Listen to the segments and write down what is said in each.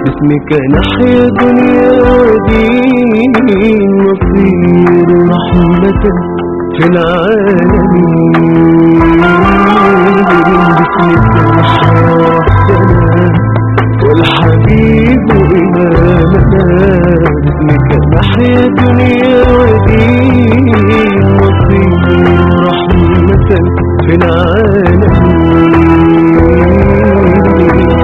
باسمك نحيا دنيا ودين نصير رحمة في العالمين باسمك نحيا وحدنا والحبيب إمامنا باسمك نحيا دنيا ودين نصير رحمة في العالمين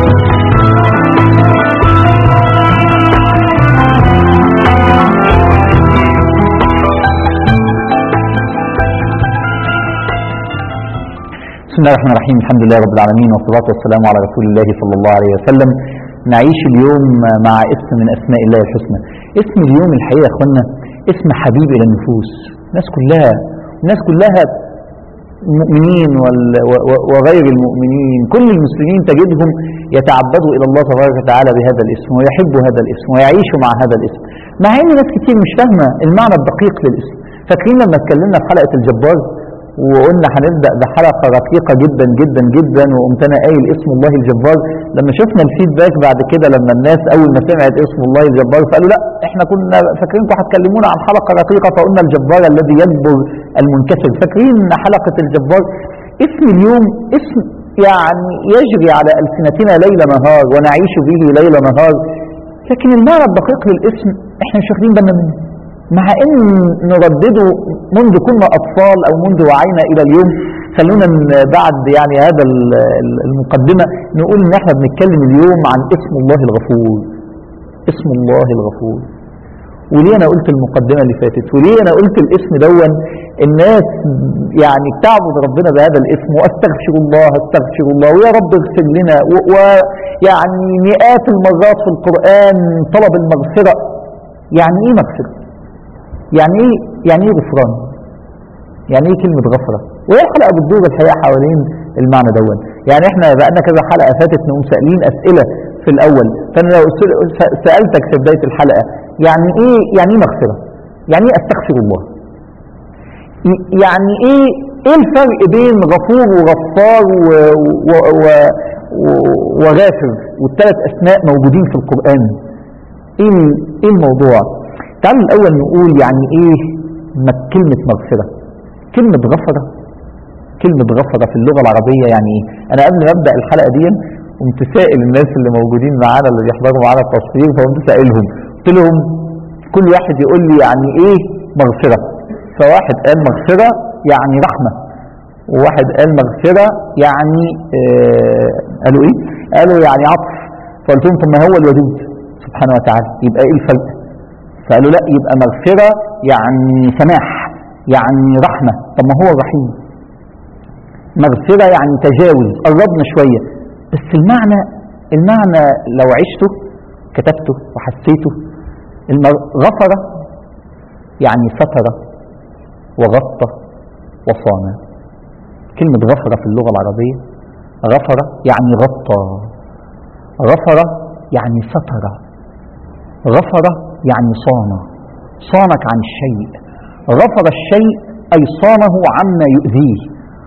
بسم الله الرحمن الرحيم الحمد لله رب العالمين والصلاة والسلام على رسول الله صلى الله عليه وسلم نعيش اليوم مع اسم من أسماء الله الحسنى اسم اليوم الحقيقة يا أخوانا اسم حبيب إلى النفوس الناس كلها الناس كلها المؤمنين وال- و- و- وغير المؤمنين كل المسلمين تجدهم يتعبدوا إلى الله تبارك وتعالى بهذا الاسم ويحبوا هذا الاسم ويعيشوا مع هذا الاسم مع ان ناس كتير مش فاهمة المعنى الدقيق للاسم فاكرين لما اتكلمنا في حلقة الجبار وقلنا هنبدا بحلقه رقيقه جدا جدا جدا وقمت انا قايل اسم الله الجبار لما شفنا الفيدباك بعد كده لما الناس اول ما سمعت اسم الله الجبار فقالوا لا احنا كنا فاكرينكم هتكلمونا عن حلقه رقيقه فقلنا الجبار الذي يجبر المنكسر فاكرين حلقه الجبار اسم اليوم اسم يعني يجري على السنتنا ليل نهار ونعيش به ليل نهار لكن المعنى الدقيق للاسم احنا مش واخدين بالنا منه مع ان نردده منذ كنا اطفال او منذ وعينا الى اليوم خلونا ن- بعد يعني هذا ال- ال- المقدمه نقول ان احنا بنتكلم اليوم عن اسم الله الغفور اسم الله الغفور وليه انا قلت المقدمه اللي فاتت وليه انا قلت الاسم دون الناس يعني بتعبد ربنا بهذا الاسم واستغفر الله استغفر الله ويا رب اغفر لنا و- ويعني مئات المرات في القران طلب المغفره يعني ايه مغفره يعني ايه يعني ايه غفران يعني ايه كلمه غفره وهي الحلقه بتدور الحقيقه حوالين المعنى دون يعني احنا بقالنا كذا حلقه فاتت نقوم سائلين اسئله في الاول فانا لو سأل- سالتك في بدايه الحلقه يعني ايه يعني ايه مغفره يعني ايه استغفر الله ي- يعني ايه ايه الفرق بين غفور وغفار و و و و وغافر والثلاث اسماء موجودين في القران ايه ال- ايه الموضوع تعالوا الاول نقول يعني ايه م- كلمه مغفره كلمه غفره كلمه غفره في اللغه العربيه يعني ايه انا قبل ما ابدا الحلقه دي قمت سائل الناس اللي موجودين معانا اللي بيحضروا معانا التصوير فقمت سائلهم قلت لهم كل واحد يقول لي يعني ايه مغفره فواحد قال مغفره يعني رحمه وواحد قال مغفره يعني آه قالوا ايه قالوا يعني عطف فقلت لهم طب ما هو الودود سبحانه وتعالى يبقى ايه الفرق فقالوا لا يبقى مغفره يعني سماح يعني رحمه طب ما هو رحيم مغفرة يعني تجاوز قربنا شوية بس المعنى المعنى لو عشته كتبته وحسيته المر- غفر يعني ستر وغطى وصان كلمة غفر في اللغة العربية غفر يعني غطى غفر يعني ستر غفر يعني صان صانك عن الشيء غفر الشيء أي صانه عما يؤذيه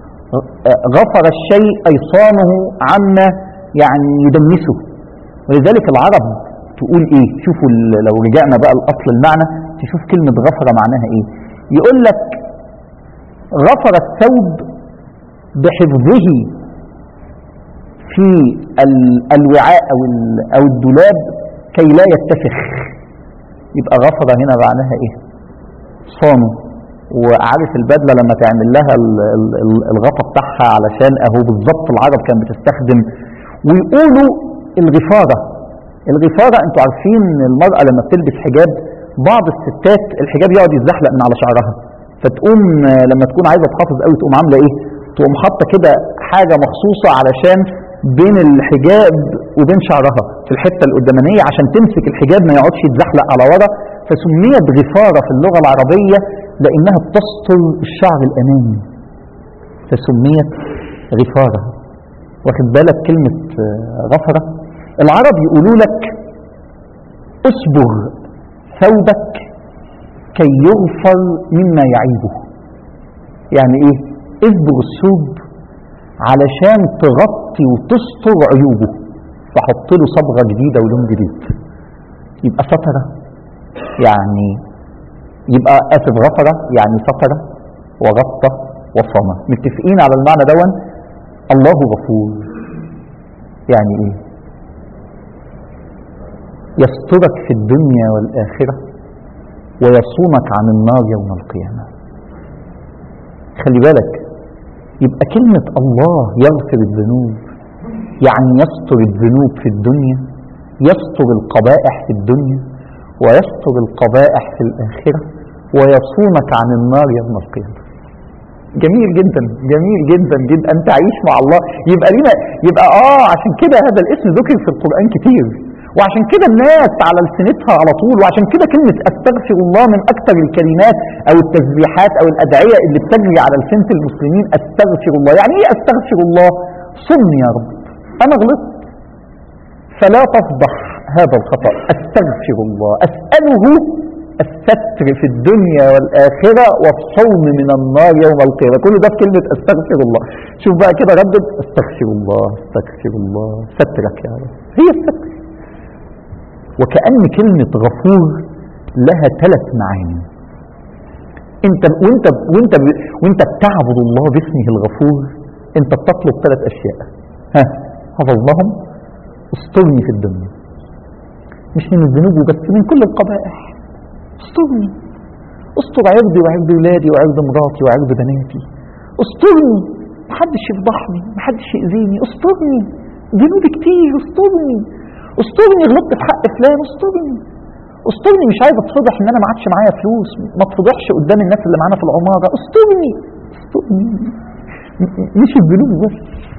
غفر الشيء أي صانه عما يعني يدنسه ولذلك العرب تقول ايه شوفوا ال- لو رجعنا بقى الاصل المعنى تشوف كلمة غفر معناها ايه يقول لك غفر الثوب بحفظه في ال- الوعاء او ال- او الدولاب كي لا يتفخ يبقى غفر هنا معناها ايه صانه وعارف البدله لما تعمل لها ال- ال- ال- الغطا بتاعها علشان اهو بالظبط العرب كانت بتستخدم ويقولوا الغفاره الغفاره انتوا عارفين ان المراه لما بتلبس حجاب بعض الستات الحجاب يقعد يتزحلق من على شعرها فتقوم آه، لما تكون عايزه تحافظ قوي تقوم عامله ايه تقوم حاطه كده حاجه مخصوصه علشان بين الحجاب وبين شعرها في الحته القدامانيه عشان تمسك الحجاب ما يقعدش يتزحلق على ورا فسميت غفاره في اللغه العربيه لانها بتستر الشعر الامامي فسميت غفاره واخد بالك كلمه آه، غفره العرب يقولوا لك اصبغ ثوبك كي يغفر مما يعيبه يعني ايه اصبغ الثوب علشان تغطي وتستر عيوبه فحط له صبغة جديدة ولون جديد يبقى سترة يعني يبقى آسف غفرة يعني سترة وغطى وصمة متفقين على المعنى دون الله غفور يعني ايه يسترك في الدنيا والآخرة ويصونك عن النار يوم القيامة خلي بالك يبقى كلمة الله يغفر الذنوب يعني يستر الذنوب في الدنيا يستر القبائح في الدنيا ويستر القبائح في الآخرة ويصونك عن النار يوم القيامة جميل جدا جميل جدا جدا انت عايش مع الله يبقى لينا يبقى اه عشان كده هذا الاسم ذكر في القرآن كتير وعشان كده الناس على لسنتها على طول وعشان كده كلمة استغفر الله من اكثر الكلمات او التسبيحات او الادعية اللي بتجري على لسنة المسلمين استغفر الله يعني ايه استغفر الله صني يا رب انا غلطت فلا تفضح هذا الخطأ استغفر الله اسأله الستر في الدنيا والآخرة والصوم من النار يوم القيامة كل ده في كلمة استغفر الله شوف بقى كده ردد استغفر الله استغفر الله سترك يا رب هي الستر وكأن كلمة غفور لها ثلاث معاني انت وانت وانت وانت بتعبد الله باسمه الغفور انت بتطلب ثلاث اشياء ها حفظناهم استرني في الدنيا مش من الذنوب بس من كل القبائح استرني استر عرضي وعرض ولادي وعرض مراتي وعرض بناتي استرني محدش يفضحني محدش يأذيني استرني ذنوبي كتير استرني استرني غلطت في حق فلان استرني استرني مش عايز اتفضح ان انا ما عادش معايا فلوس ما اتفضحش قدام الناس اللي معانا في العماره استرني استرني مش الذنوب بس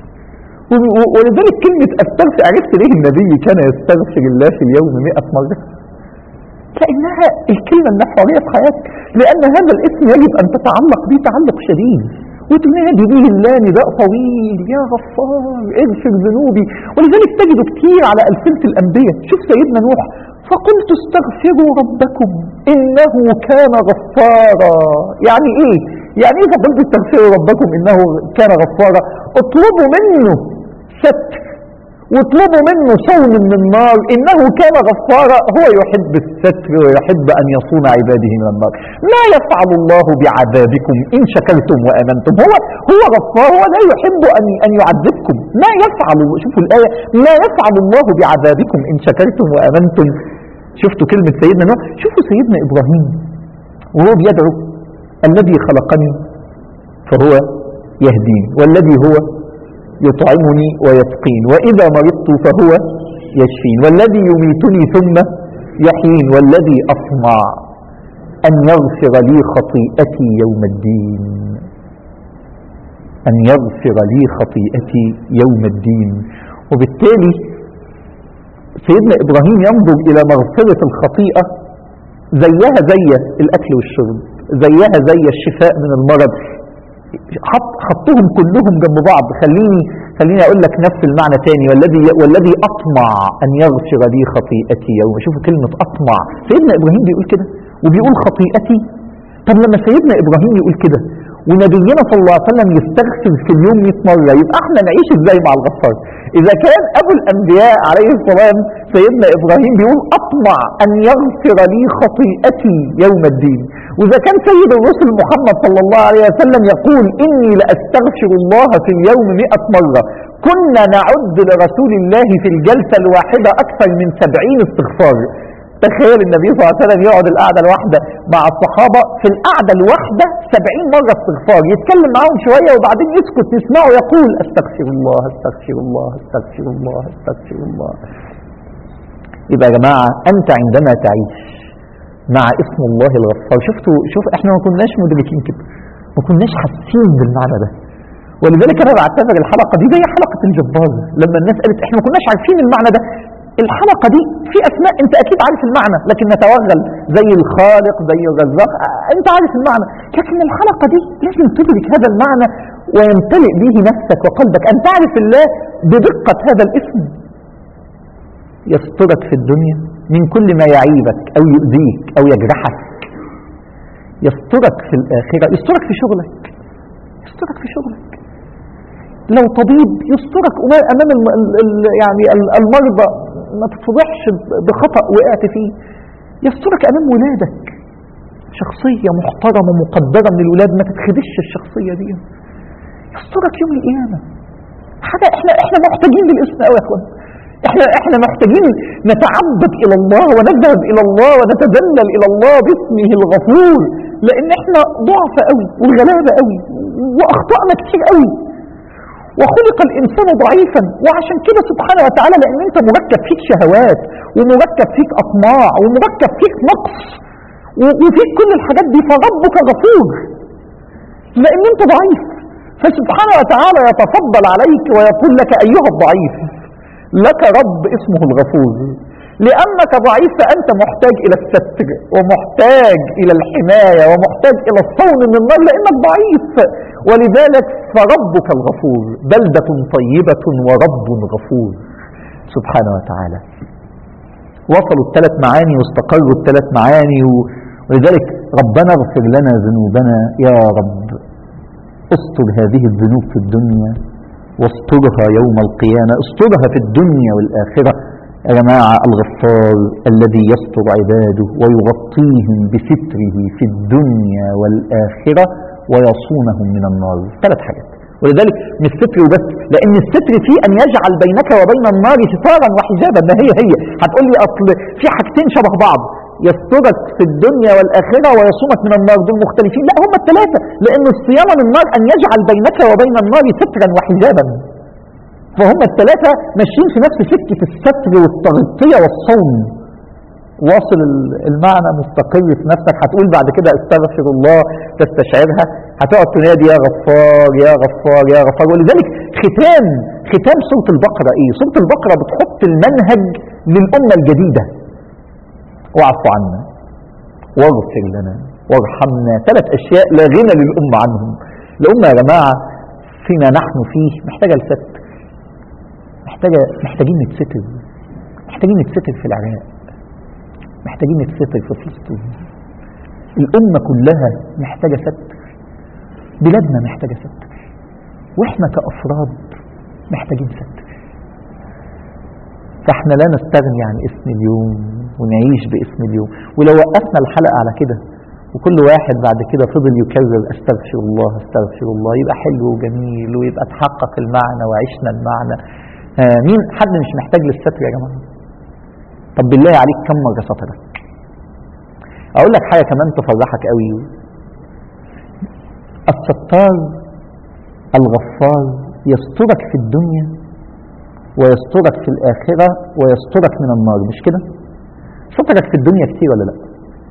ولذلك كلمة استغفر عرفت ليه النبي كان يستغفر الله في اليوم 100 مرة لأنها الكلمة المحورية في حياتك لأن هذا الاسم يجب أن تتعلق به تعلق شديد وتنادي به الله نداء طويل يا غفار اغفر ذنوبي ولذلك تجده كتير على ألسنة الأنبياء شوف سيدنا نوح فقلت استغفروا ربكم إنه كان غفارا يعني إيه يعني إيه فقلت استغفروا ربكم إنه كان غفارا اطلبوا منه ستر واطلبوا منه صوم من النار إنه كان غفارا هو يحب الستر ويحب أن يصون عباده من النار ما يفعل الله بعذابكم إن شكرتم وآمنتم هو هو غفار هو لا يحب أن أن يعذبكم ما يفعل شوفوا الآية ما يفعل الله بعذابكم إن شكرتم وآمنتم شفتوا كلمة سيدنا نوح شوفوا سيدنا إبراهيم وهو بيدعو الذي خلقني فهو يهدين والذي هو يطعمني ويسقين وإذا مرضت فهو يشفين والذي يميتني ثم يحيين والذي أطمع أن يغفر لي خطيئتي يوم الدين أن يغفر لي خطيئتي يوم الدين وبالتالي سيدنا إبراهيم ينظر إلى مغفرة الخطيئة زيها زي الأكل والشرب زيها زي الشفاء من المرض حط حطهم كلهم جنب بعض خليني خليني اقول لك نفس المعنى تاني والذي والذي اطمع ان يغفر لي خطيئتي يوم شوفوا كلمه اطمع سيدنا ابراهيم بيقول كده وبيقول خطيئتي طب لما سيدنا ابراهيم يقول كده ونبينا صلى الله عليه وسلم يستغفر في اليوم 100 مره يبقى احنا نعيش ازاي مع الغفار اذا كان ابو الانبياء عليه السلام سيدنا ابراهيم بيقول اطمع ان يغفر لي خطيئتي يوم الدين واذا كان سيد الرسل محمد صلى الله عليه وسلم يقول اني لاستغفر الله في اليوم 100 مره كنا نعد لرسول الله في الجلسه الواحده اكثر من 70 استغفار تخيل النبي صلى الله عليه وسلم يقعد القعده الواحده مع الصحابه في القعده الواحده 70 مره استغفار يتكلم معاهم شويه وبعدين يسكت نسمعه يقول استغفر الله استغفر الله استغفر الله استغفر الله يبقى يا جماعه انت عندما تعيش مع اسم الله الغفار شفتوا شوف احنا ما كناش مدركين كده ما كناش حاسين بالمعنى ده ولذلك انا بعتبر الحلقه دي زي حلقه الجبار لما الناس قالت احنا ما كناش عارفين المعنى ده الحلقة دي في أسماء أنت أكيد عارف المعنى لكن نتوغل زي الخالق زي الرزاق أنت عارف المعنى لكن الحلقة دي لازم تدرك هذا المعنى ويمتلئ به نفسك وقلبك أن تعرف الله بدقة هذا الاسم يسترك في الدنيا من كل ما يعيبك أو يؤذيك أو يجرحك يسترك في الآخرة يسترك في شغلك يسترك في شغلك لو طبيب يسترك أما- امام الم... ال... ال... يعني ال- المرضى ما تتفضحش ب- بخطأ وقعت فيه يسترك امام ولادك شخصية محترمة مقدرة من الولاد ما تتخدش الشخصية دي يسترك يوم القيامة حاجة احنا احنا محتاجين للاسم قوي يا اخوان احنا احنا محتاجين نتعبد الى الله ونذهب الى الله ونتذلل الى الله باسمه الغفور لان احنا ضعف قوي وغلابه قوي واخطانا كتير قوي وخلق الانسان ضعيفا وعشان كده سبحانه وتعالى لان انت مركب فيك شهوات ومركب فيك اطماع ومركب فيك نقص و- وفيك كل الحاجات دي فربك غفور لان انت ضعيف فسبحانه وتعالى يتفضل عليك ويقول لك ايها الضعيف لك رب اسمه الغفور لانك ضعيف فانت محتاج الى الستر ومحتاج الى الحمايه ومحتاج الى الصون من النار لانك ضعيف ولذلك فربك الغفور بلده طيبه ورب غفور سبحانه وتعالى وصلوا الثلاث معاني واستقروا الثلاث معاني و- ولذلك ربنا اغفر لنا ذنوبنا يا رب استر هذه الذنوب في الدنيا واسترها يوم القيامة استرها في الدنيا والآخرة يا جماعة الغفار الذي يستر عباده ويغطيهم بستره في الدنيا والآخرة ويصونهم من النار ثلاث حاجات ولذلك مش ستر وبس لان الستر فيه ان يجعل بينك وبين النار ستارا وحجابا ما هي هي هتقول لي اصل في حاجتين شبه بعض يسترك في الدنيا والاخره ويصونك من النار دول مختلفين لا هم الثلاثه لان الصيام من النار ان يجعل بينك وبين النار سترا وحجابا فهم الثلاثه ماشيين في نفس سكه الستر والتغطيه والصوم واصل ال- المعنى مستقر في نفسك هتقول بعد كده استغفر الله تستشعرها هتقعد تنادي يا غفار يا غفار يا غفار ولذلك ختام ختام سورة البقرة ايه سورة البقرة بتحط المنهج للأمة الجديدة واعف عنا واغفر لنا وارحمنا ثلاث أشياء لا غنى للأمة عنهم الأمة يا جماعة فيما نحن فيه محتاجة لستر محتاجة محتاجين نتستر محتاجين نتستر في العراق محتاجين نتستر في فلسطين الأمة كلها محتاجة ستر بلادنا محتاجة ستر وإحنا كأفراد محتاجين ستر فإحنا لا نستغني عن اسم اليوم ونعيش باسم اليوم ولو وقفنا الحلقة على كده وكل واحد بعد كده فضل يكرر استغفر الله استغفر الله يبقى حلو وجميل ويبقى تحقق المعنى وعشنا المعنى آه مين حد مش محتاج للستر يا جماعه طب بالله عليك كم مرة سترك اقول لك حاجة كمان تفرحك قوي الستار الغفار يسترك في الدنيا ويسترك في الآخرة ويسترك من النار مش كده سترك في الدنيا كتير ولا لا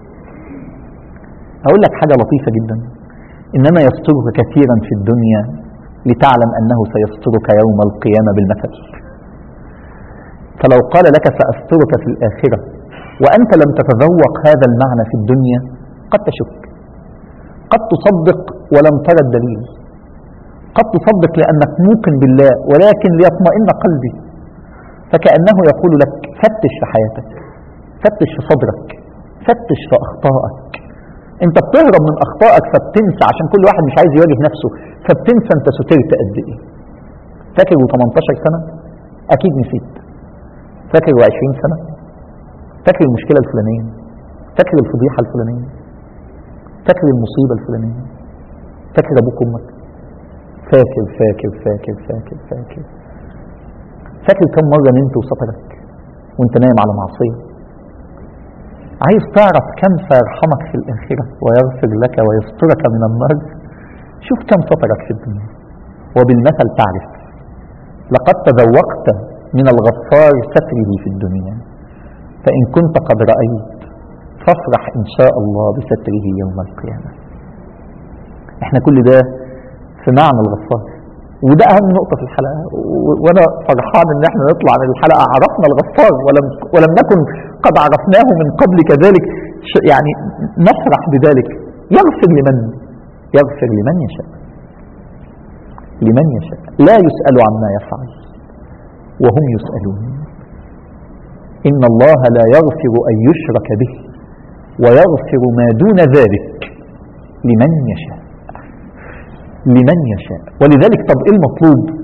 أقول لك حاجة لطيفة جدا إنما يسترك كثيرا في الدنيا لتعلم أنه سيسترك يوم القيامة بالمثل فلو قال لك سأسترك في الآخرة وأنت لم تتذوق هذا المعنى في الدنيا قد تشك قد تصدق ولم ترى الدليل قد تصدق لأنك موقن بالله ولكن ليطمئن قلبي فكأنه يقول لك فتش في حياتك فتش في صدرك فتش في أخطائك انت بتهرب من أخطائك فبتنسى عشان كل واحد مش عايز يواجه نفسه فبتنسى انت سترت قد ايه فاكر 18 سنة أكيد نسيت فاكر 20 سنة فاكر المشكلة الفلانية فاكر الفضيحة الفلانية فاكر المصيبة الفلانية فاكر أبوك وأمك فاكر فاكر فاكر فاكر فاكر فاكر كم مرة نمت وسترك وانت نايم على معصية عايز تعرف كم سيرحمك في الآخرة ويغفر لك ويسترك من النار شوف كم سترك في الدنيا وبالمثل تعرف لقد تذوقت من الغفار ستره في الدنيا فإن كنت قد رأيت فافرح إن شاء الله بستره يوم القيامة احنا كل ده في معنى الغفار وده أهم نقطة في الحلقة و- وأنا فرحان إن احنا نطلع من الحلقة عرفنا الغفار ولم ولم نكن قد عرفناه من قبل كذلك ش- يعني نفرح بذلك يغفر لمن يغفر لمن يشاء لمن يشاء لا يسأل عما يفعل وهم يسألون إن الله لا يغفر أن يشرك به ويغفر ما دون ذلك لمن يشاء لمن يشاء ولذلك طب إيه المطلوب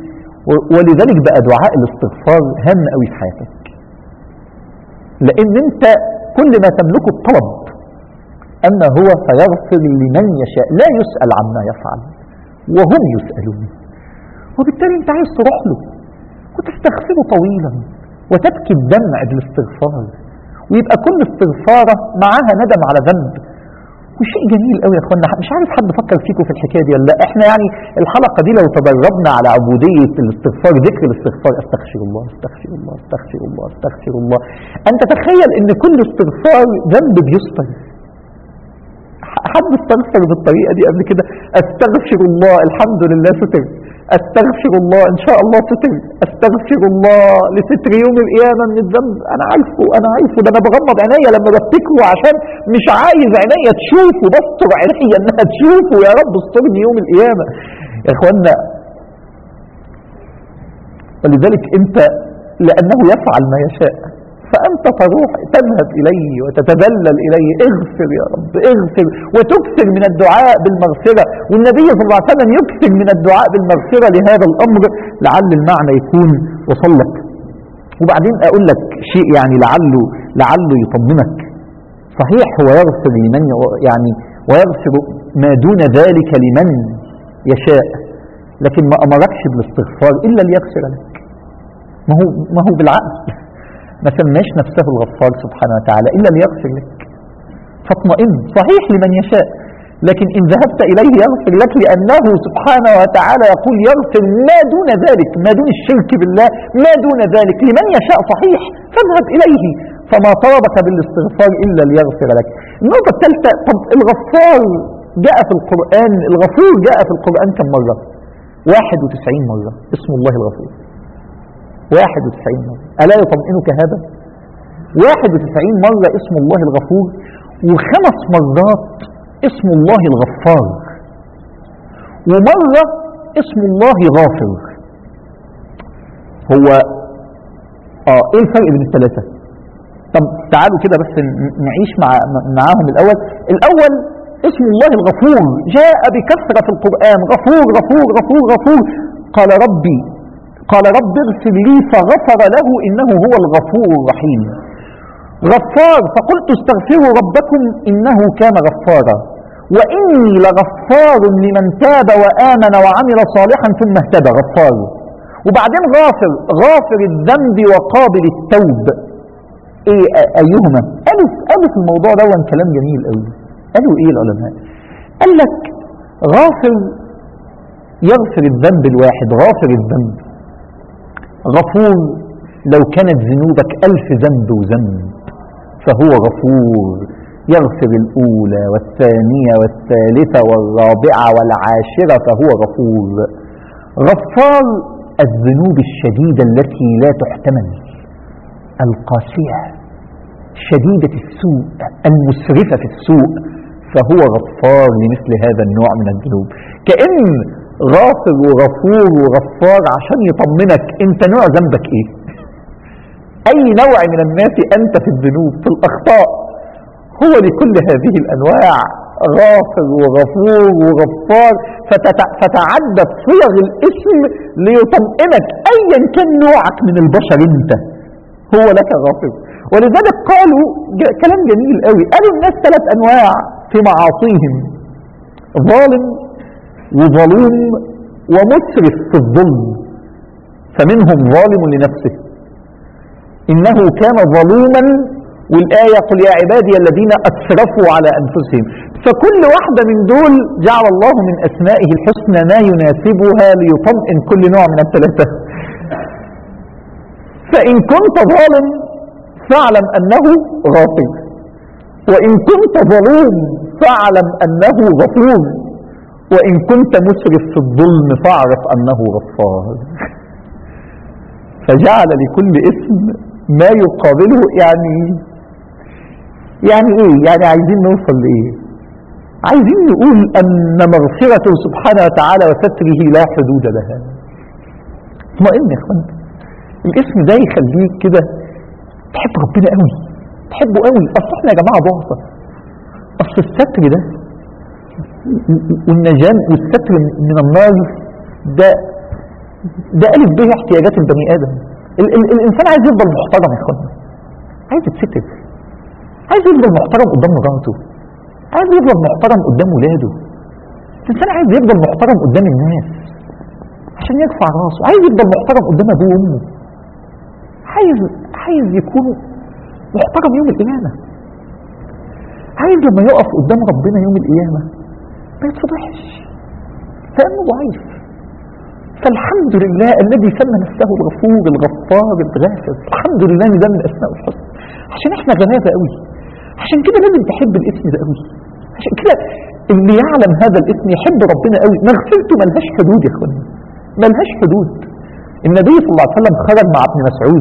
و- ولذلك بقى دعاء الاستغفار هام قوي في حياتك لان انت كل ما تملكه الطلب اما هو فيغفر لمن يشاء لا يسأل عما يفعل وهم يسألون وبالتالي انت عايز تروح له وتستغفره طويلا وتبكي الدمع بالاستغفار ويبقى كل استغفارة معاها ندم على ذنب وشيء جميل قوي يا اخوانا مش عارف حد فكر فيكم في الحكايه دي ولا لا احنا يعني الحلقه دي لو تدربنا على عبوديه الاستغفار ذكر الاستغفار استغفر الله استغفر الله استغفر الله استغفر الله ان تتخيل ان كل استغفار ذنب بيستر حد استغفر بالطريقه دي قبل كده استغفر الله الحمد لله ستر استغفر الله ان شاء الله ستر استغفر الله لستر يوم القيامه من الذنب انا عارفه انا عارفه ده انا بغمض عينيا لما بفتكره عشان مش عايز عينيا تشوفه بستر عينيا انها تشوفه يا رب استرني يوم القيامه يا اخوانا ولذلك انت لانه يفعل ما يشاء فأنت تروح تذهب إليه وتتذلل إليه اغفر يا رب اغفر وتكثر من الدعاء بالمغفرة والنبي صلى الله عليه وسلم يكثر من الدعاء بالمغفرة لهذا الأمر لعل المعنى يكون وصل لك وبعدين أقول لك شيء يعني لعله لعله يطمنك صحيح هو يغفر لمن يعني ويغفر ما دون ذلك لمن يشاء لكن ما أمركش بالاستغفار إلا ليغفر لك ما هو ما هو بالعقل ما سماش نفسه الغفار سبحانه وتعالى إلا ليغفر لك فاطمئن صحيح لمن يشاء لكن إن ذهبت إليه يغفر لك لأنه سبحانه وتعالى يقول يغفر ما دون ذلك ما دون الشرك بالله ما دون ذلك لمن يشاء صحيح فاذهب إليه فما طلبك بالاستغفار إلا ليغفر لك النقطة الثالثة طب الغفار جاء في القرآن الغفور جاء في القرآن كم مرة 91 مرة اسم الله الغفور 91 مرة ألا يطمئنك هذا 91 مرة اسم الله الغفور وخمس مرات اسم الله الغفار ومرة اسم الله غافر هو اه ايه الفرق بين الثلاثة طب تعالوا كده بس ن- نعيش مع معاهم الاول الاول اسم الله الغفور جاء بكثرة في القرآن غفور غفور غفور غفور قال ربي قال رب اغفر لي فغفر له إنه هو الغفور الرحيم غفار فقلت استغفروا ربكم إنه كان غفارا وإني لغفار لمن تاب وآمن وعمل صالحا ثم اهتدى غفار وبعدين غافر غافر الذنب وقابل التوب ايه أ- ايهما قالوا قالوا في الموضوع ده كلام جميل قوي قالوا ايه العلماء قال لك غافر يغفر الذنب الواحد غافر الذنب غفور لو كانت ذنوبك ألف ذنب وذنب فهو غفور يغفر الأولى والثانية والثالثة والرابعة والعاشرة فهو غفور غفار الذنوب الشديدة التي لا تحتمل القاسية شديدة السوء المسرفة في السوء فهو غفار لمثل هذا النوع من الذنوب كأن غافر وغفور وغفار عشان يطمنك انت نوع ذنبك ايه اي نوع من الناس انت في الذنوب في الاخطاء هو لكل هذه الانواع غافر وغفور وغفار فتت- فتعدت صيغ الاسم ليطمئنك ايا كان نوعك من البشر انت هو لك غافر ولذلك قالوا ج- كلام جميل قوي قالوا الناس ثلاث انواع في معاصيهم ظالم وظلوم ومسرف في الظلم فمنهم ظالم لنفسه إنه كان ظلوما والآية قل يا عبادي الذين أسرفوا على أنفسهم فكل واحدة من دول جعل الله من أسمائه الحسنى ما يناسبها ليطمئن كل نوع من الثلاثة فإن كنت ظالم فاعلم أنه غافر وإن كنت ظلوم فاعلم أنه غفور وإن كنت مسرف في الظلم فاعرف أنه غفار فجعل لكل اسم ما يقابله يعني يعني ايه يعني عايزين نوصل لايه عايزين نقول ان مغفرته سبحانه وتعالى وستره لا حدود لها اطمئن يا اخوان الاسم ده يخليك كده تحب ربنا قوي تحبه قوي اصل احنا يا جماعه ضعفه اصل الستر ده والنجاة والستر من النار ده ده ألف به احتياجات البني آدم ال ال الإنسان عايز يفضل محترم يا إخوانا عايز يتستر عايز يفضل محترم قدام مراته عايز يفضل محترم قدام ولاده الإنسان عايز يفضل محترم قدام الناس عشان يرفع راسه عايز يفضل محترم قدام أبوه وأمه عايز عايز يكون محترم يوم القيامة عايز لما يقف قدام ربنا يوم القيامة ما يتفضحش لأنه ضعيف فالحمد لله الذي سمى نفسه الغفور الغفار الغافر الحمد لله ان ده من اسماء الحسنى عشان احنا غلابه قوي عشان كده لازم تحب الاسم ده قوي عشان كده اللي يعلم هذا الاسم يحب ربنا قوي مغفرته ملهاش حدود يا اخوانا ملهاش حدود النبي صلى الله عليه وسلم خرج مع ابن مسعود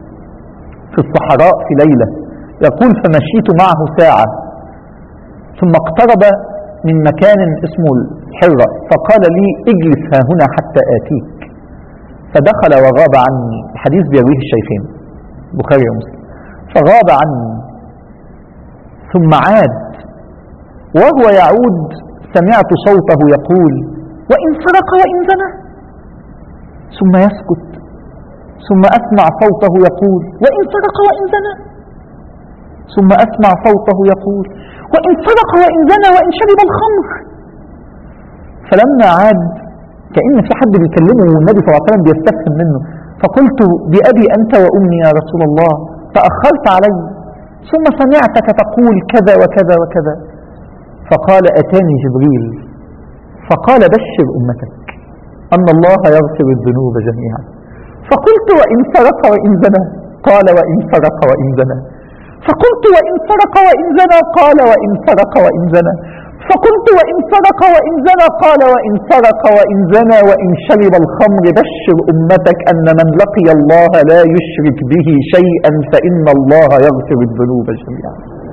في الصحراء في ليله يقول فمشيت معه ساعه ثم اقترب من مكان اسمه الحرة فقال لي اجلس ها هنا حتى آتيك فدخل وغاب عني الحديث بيرويه الشيخين بخاري ومسلم فغاب عني ثم عاد وهو يعود سمعت صوته يقول وإن سرق وإن زنى ثم يسكت ثم أسمع صوته يقول وإن سرق وإن زنى ثم أسمع صوته يقول وإن سرق وإن زنى وإن شرب الخمر فلما عاد كأن في حد بيكلمه والنبي صلى الله عليه وسلم بيستفهم منه فقلت بأبي أنت وأمي يا رسول الله تأخرت علي ثم سمعتك تقول كذا وكذا وكذا فقال أتاني جبريل فقال بشر أمتك أن الله يغفر الذنوب جميعا فقلت وإن سرق وإن زنى قال وإن سرق وإن زنى فقلت وإن سرق وإن زنى قال وإن سرق وإن زنى فقلت وإن سرق وإن زنى قال وإن سرق وإن زنى وإن شرب الخمر بشر أمتك أن من لقي الله لا يشرك به شيئا فإن الله يغفر الذنوب جميعا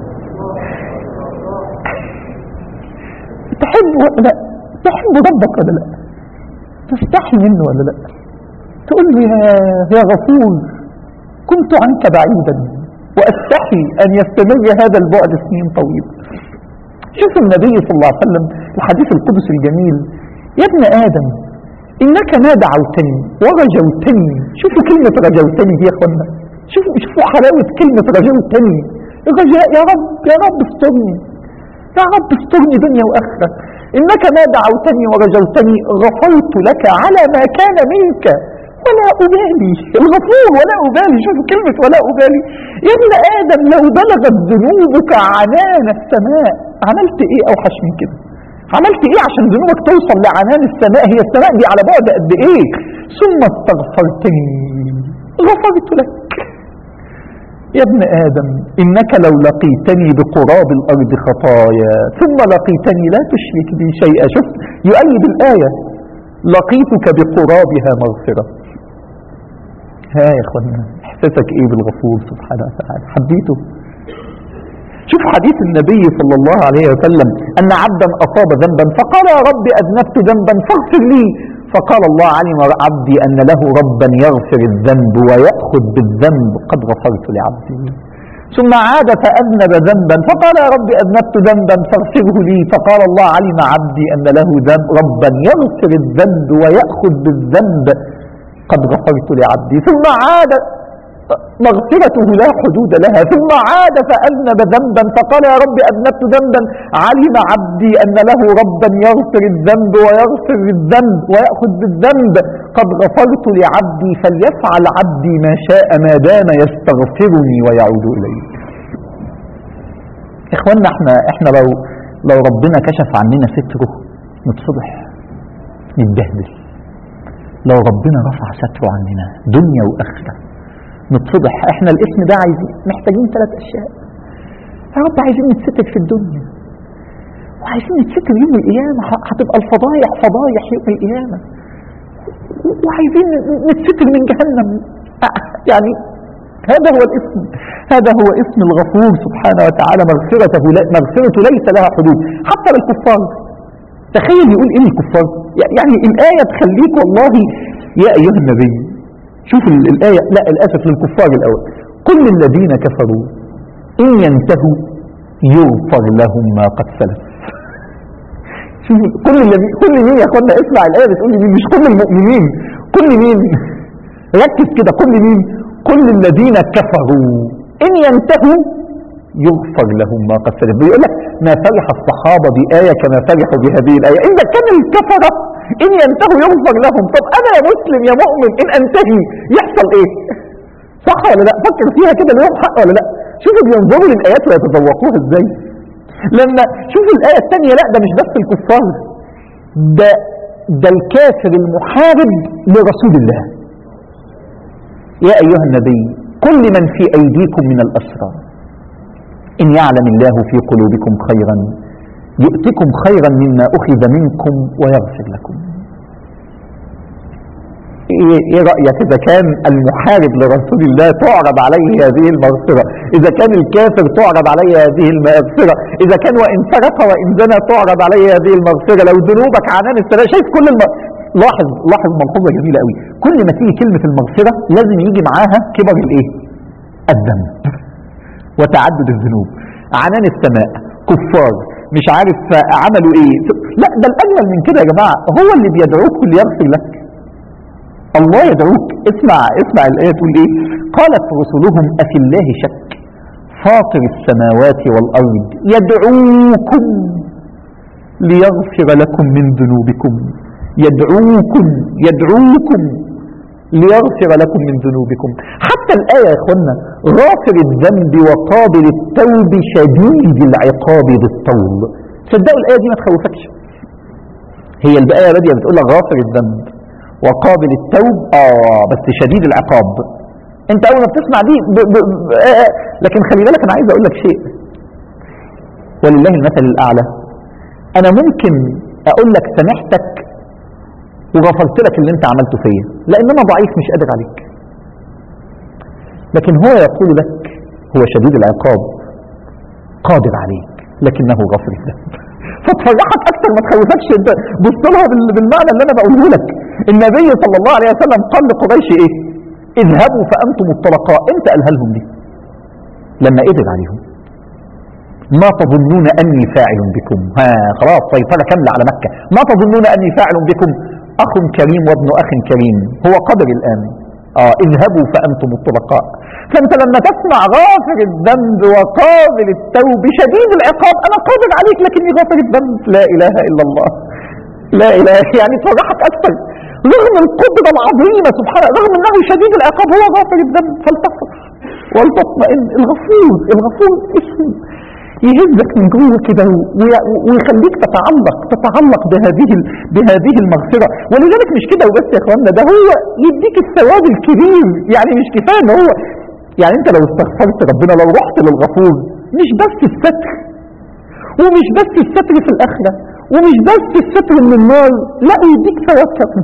تحب ولا لا تحب ربك ولا لا تستحي منه ولا لا تقول لي يا يا غفور كنت عنك بعيدا وأستحي أن يستمر هذا البعد سنين طويلة شوف النبي صلى الله عليه وسلم الحديث القدس الجميل يا ابن آدم إنك ما دعوتني ورجوتني شوفوا كلمة رجوتني دي يا أخوانا شوفوا شوفوا حلاوة كلمة رجوتني الرجاء يا رب يا رب استرني يا رب استرني دنيا وآخرة إنك ما دعوتني ورجوتني غفرت لك على ما كان منك ولا أبالي الغفور ولا أبالي شوفوا كلمة ولا أبالي يا ابن آدم لو بلغت ذنوبك عنان السماء عملت إيه أوحش من كده عملت إيه عشان ذنوبك توصل لعنان السماء هي السماء دي على بعد قد إيه ثم استغفرتني غفرت لك يا ابن آدم إنك لو لقيتني بقراب الأرض خطايا ثم لقيتني لا تشرك بي شيئا شوف يؤيد الآية لقيتك بقرابها مغفرة ها يا اخوانا احساسك ايه بالغفور سبحانه وتعالى حبيته شوف حديث النبي صلى الله عليه وسلم ان عبدا اصاب ذنبا فقال يا رب اذنبت ذنبا فاغفر لي فقال الله علم عبدي ان له ربا يغفر الذنب وياخذ بالذنب قد غفرت لعبدي ثم عاد فأذنب ذنبا فقال يا رب أذنبت ذنبا فاغفره لي فقال الله علم عبدي أن له ذنب ربا يغفر الذنب ويأخذ بالذنب قد غفرت لعبدي ثم عاد مغفرته لا حدود لها ثم عاد فأذنب ذنبا فقال يا رب أذنبت ذنبا علم عبدي أن له ربا يغفر الذنب ويغفر الذنب ويأخذ بالذنب قد غفرت لعبدي فليفعل عبدي ما شاء ما دام يستغفرني ويعود إلي إخواننا احنا, احنا لو, لو ربنا كشف عننا ستره نتفضح نتبهدل لو ربنا رفع ستره عننا دنيا وآخرة نتفضح احنا الاسم ده عايزين محتاجين ثلاث اشياء يا رب عايزين نتستر في الدنيا وعايزين نتستر يوم القيامة هتبقى الفضايح فضايح يوم القيامة وعايزين نتستر من جهنم يعني هذا هو الاسم هذا هو اسم الغفور سبحانه وتعالى مغفرته مغفرته ليس لها حدود حتى للكفار تخيل يقول ايه الكفار يعني الآية تخليك والله يا أيها النبي شوف الآية لا الآسف للكفار الأول كل الذين كفروا إن ينتهوا يغفر لهم ما قد سلف شوف كل الذي كل مين يا اخوانا اسمع الآية بتقول لي مش كل المؤمنين كل مين ركز كده كل مين كل الذين كفروا ان ينتهوا يغفر لهم ما قد سلف بيقول لك ما فرح الصحابة بآية كما فرحوا بهذه الآية إن كان الكفرة إن ينتهوا يغفر لهم طب أنا يا مسلم يا مؤمن إن أنتهي يحصل إيه صح ولا لا فكر فيها كده اليوم حق ولا لا شوفوا بينظروا للآيات ويتذوقوها إزاي لما شوفوا الآية الثانية لا ده مش بس الكفار ده ده الكافر المحارب لرسول الله يا أيها النبي كل من في أيديكم من الأسرى إن يعلم الله في قلوبكم خيرا يؤتكم خيرا مما أخذ منكم ويغفر لكم إيه إيه رأيك إذا كان المحارب لرسول الله تعرض عليه هذه المغفرة إذا كان الكافر تعرض عليه هذه المغفرة إذا كان وإن سرق وإن زنى تعرض عليه هذه المغفرة لو ذنوبك عنان السماء شايف كل الم... لاحظ لاحظ ملحوظة جميلة قوي كل ما تيجي كلمة المغفرة لازم يجي معاها كبر الإيه الذنب وتعدد الذنوب عنان السماء كفار مش عارف عملوا ايه لا ده الاجمل من كده يا جماعه هو اللي بيدعوك واللي يغفر لك الله يدعوك اسمع اسمع الايه تقول ايه قالت رسلهم افي الله شك فاطر السماوات والارض يدعوكم ليغفر لكم من ذنوبكم يدعوكم يدعوكم ليغفر لكم من ذنوبكم حتى الآية يا إخوانا غافر الذنب وقابل التوب شديد العقاب ذي الطول صدقوا الآية دي ما تخوفكش هي الآية بادية بتقول لك غافر الذنب وقابل التوب آه بس شديد العقاب انت اول ما بتسمع دي ب ب ب آه لكن خلي بالك انا عايز اقول لك شيء ولله المثل الاعلى انا ممكن اقول لك سامحتك وغفرت لك اللي انت عملته فيا لان انا ضعيف مش قادر عليك لكن هو يقول لك هو شديد العقاب قادر عليك لكنه غفر الذنب فتفرحك اكتر ما تخوفكش انت بص لها بال- بالمعنى اللي انا بقوله لك النبي صلى الله عليه وسلم قال لقريش ايه اذهبوا فانتم الطلقاء امتى قالها لهم دي لما قدر عليهم ما تظنون اني فاعل بكم ها خلاص سيطره كامله على مكه ما تظنون اني فاعل بكم اخ كريم وابن اخ كريم هو قدر الان اه اذهبوا فانتم الطلقاء فانت لما تسمع غافر الذنب وقابل التوب شديد العقاب انا قادر عليك لكني غافر الذنب لا اله الا الله لا اله يعني تفرحك اكثر رغم القدره العظيمه سبحانه رغم انه شديد العقاب هو غافر الذنب فلتفرح ولتطمئن الغفور الغفور اسم يهزك من جوه كده وي- ويخليك تتعلق تتعلق بهذه ال- بهذه المغفره ولذلك مش كده وبس يا اخوانا ده هو يديك الثواب الكبير يعني مش كفايه ان هو يعني انت لو استغفرت ربنا لو رحت للغفور مش بس الستر ومش بس الستر في الاخره ومش بس الستر من النار لا يديك ثواب كمان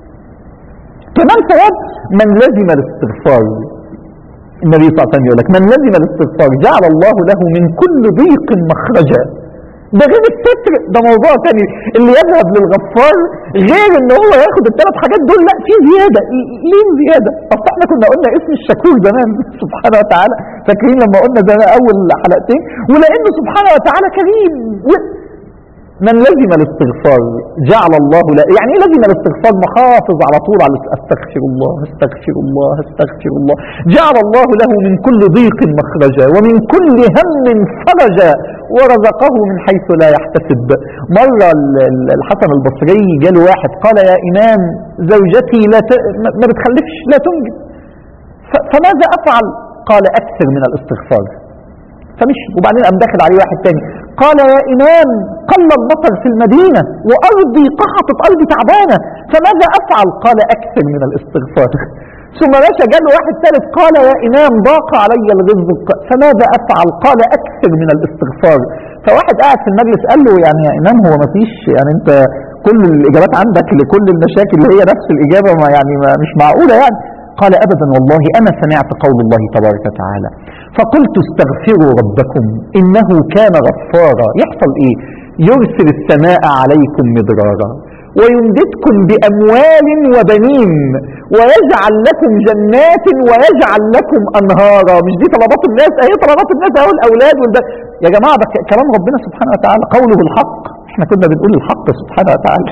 كمان ثواب من لزم الاستغفار النبي صلى الله عليه وسلم يقول لك من لزم الاستغفار جعل الله له من كل ضيق مخرجا ده غير الستر ده موضوع تاني اللي يذهب للغفار غير ان هو ياخد الثلاث حاجات دول لا في زياده ليه زياده اصل احنا كنا قلنا اسم الشكور زمان سبحانه وتعالى فاكرين لما قلنا زمان اول حلقتين ولانه سبحانه وتعالى كريم و- من لزم الاستغفار جعل الله لا يعني ايه لزم الاستغفار محافظ على طول على استغفر الله استغفر الله استغفر الله جعل الله له من كل ضيق مخرجا ومن كل هم فرجا ورزقه من حيث لا يحتسب مرة ال- ال- الحسن البصري جاله واحد قال يا إمام زوجتي لا ت... ما- ما بتخلفش لا تنجب ف- فماذا أفعل قال أكثر من الاستغفار فمشي وبعدين قام داخل عليه واحد تاني قال يا إمام قل المطر في المدينة وأرضي قحطت أرضي تعبانة فماذا أفعل قال أكثر من الاستغفار ثم مشى جاله واحد ثالث قال يا إمام ضاق علي الرزق فماذا أفعل قال أكثر من الاستغفار فواحد قاعد في المجلس قال له يعني يا إمام هو ما فيش يعني أنت كل الإجابات عندك لكل المشاكل اللي هي نفس الإجابة ما يعني ما مش معقولة يعني قال أبدا والله أنا سمعت قول الله تبارك وتعالى فقلت استغفروا ربكم إنه كان غفارا يحصل إيه يرسل السماء عليكم مدرارا ويمددكم بأموال وبنين ويجعل لكم جنات ويجعل لكم أنهارا مش دي طلبات الناس أهي طلبات الناس أهو الأولاد والبنات يا جماعة ده ك- كلام ربنا سبحانه وتعالى قوله الحق احنا كنا بنقول الحق سبحانه وتعالى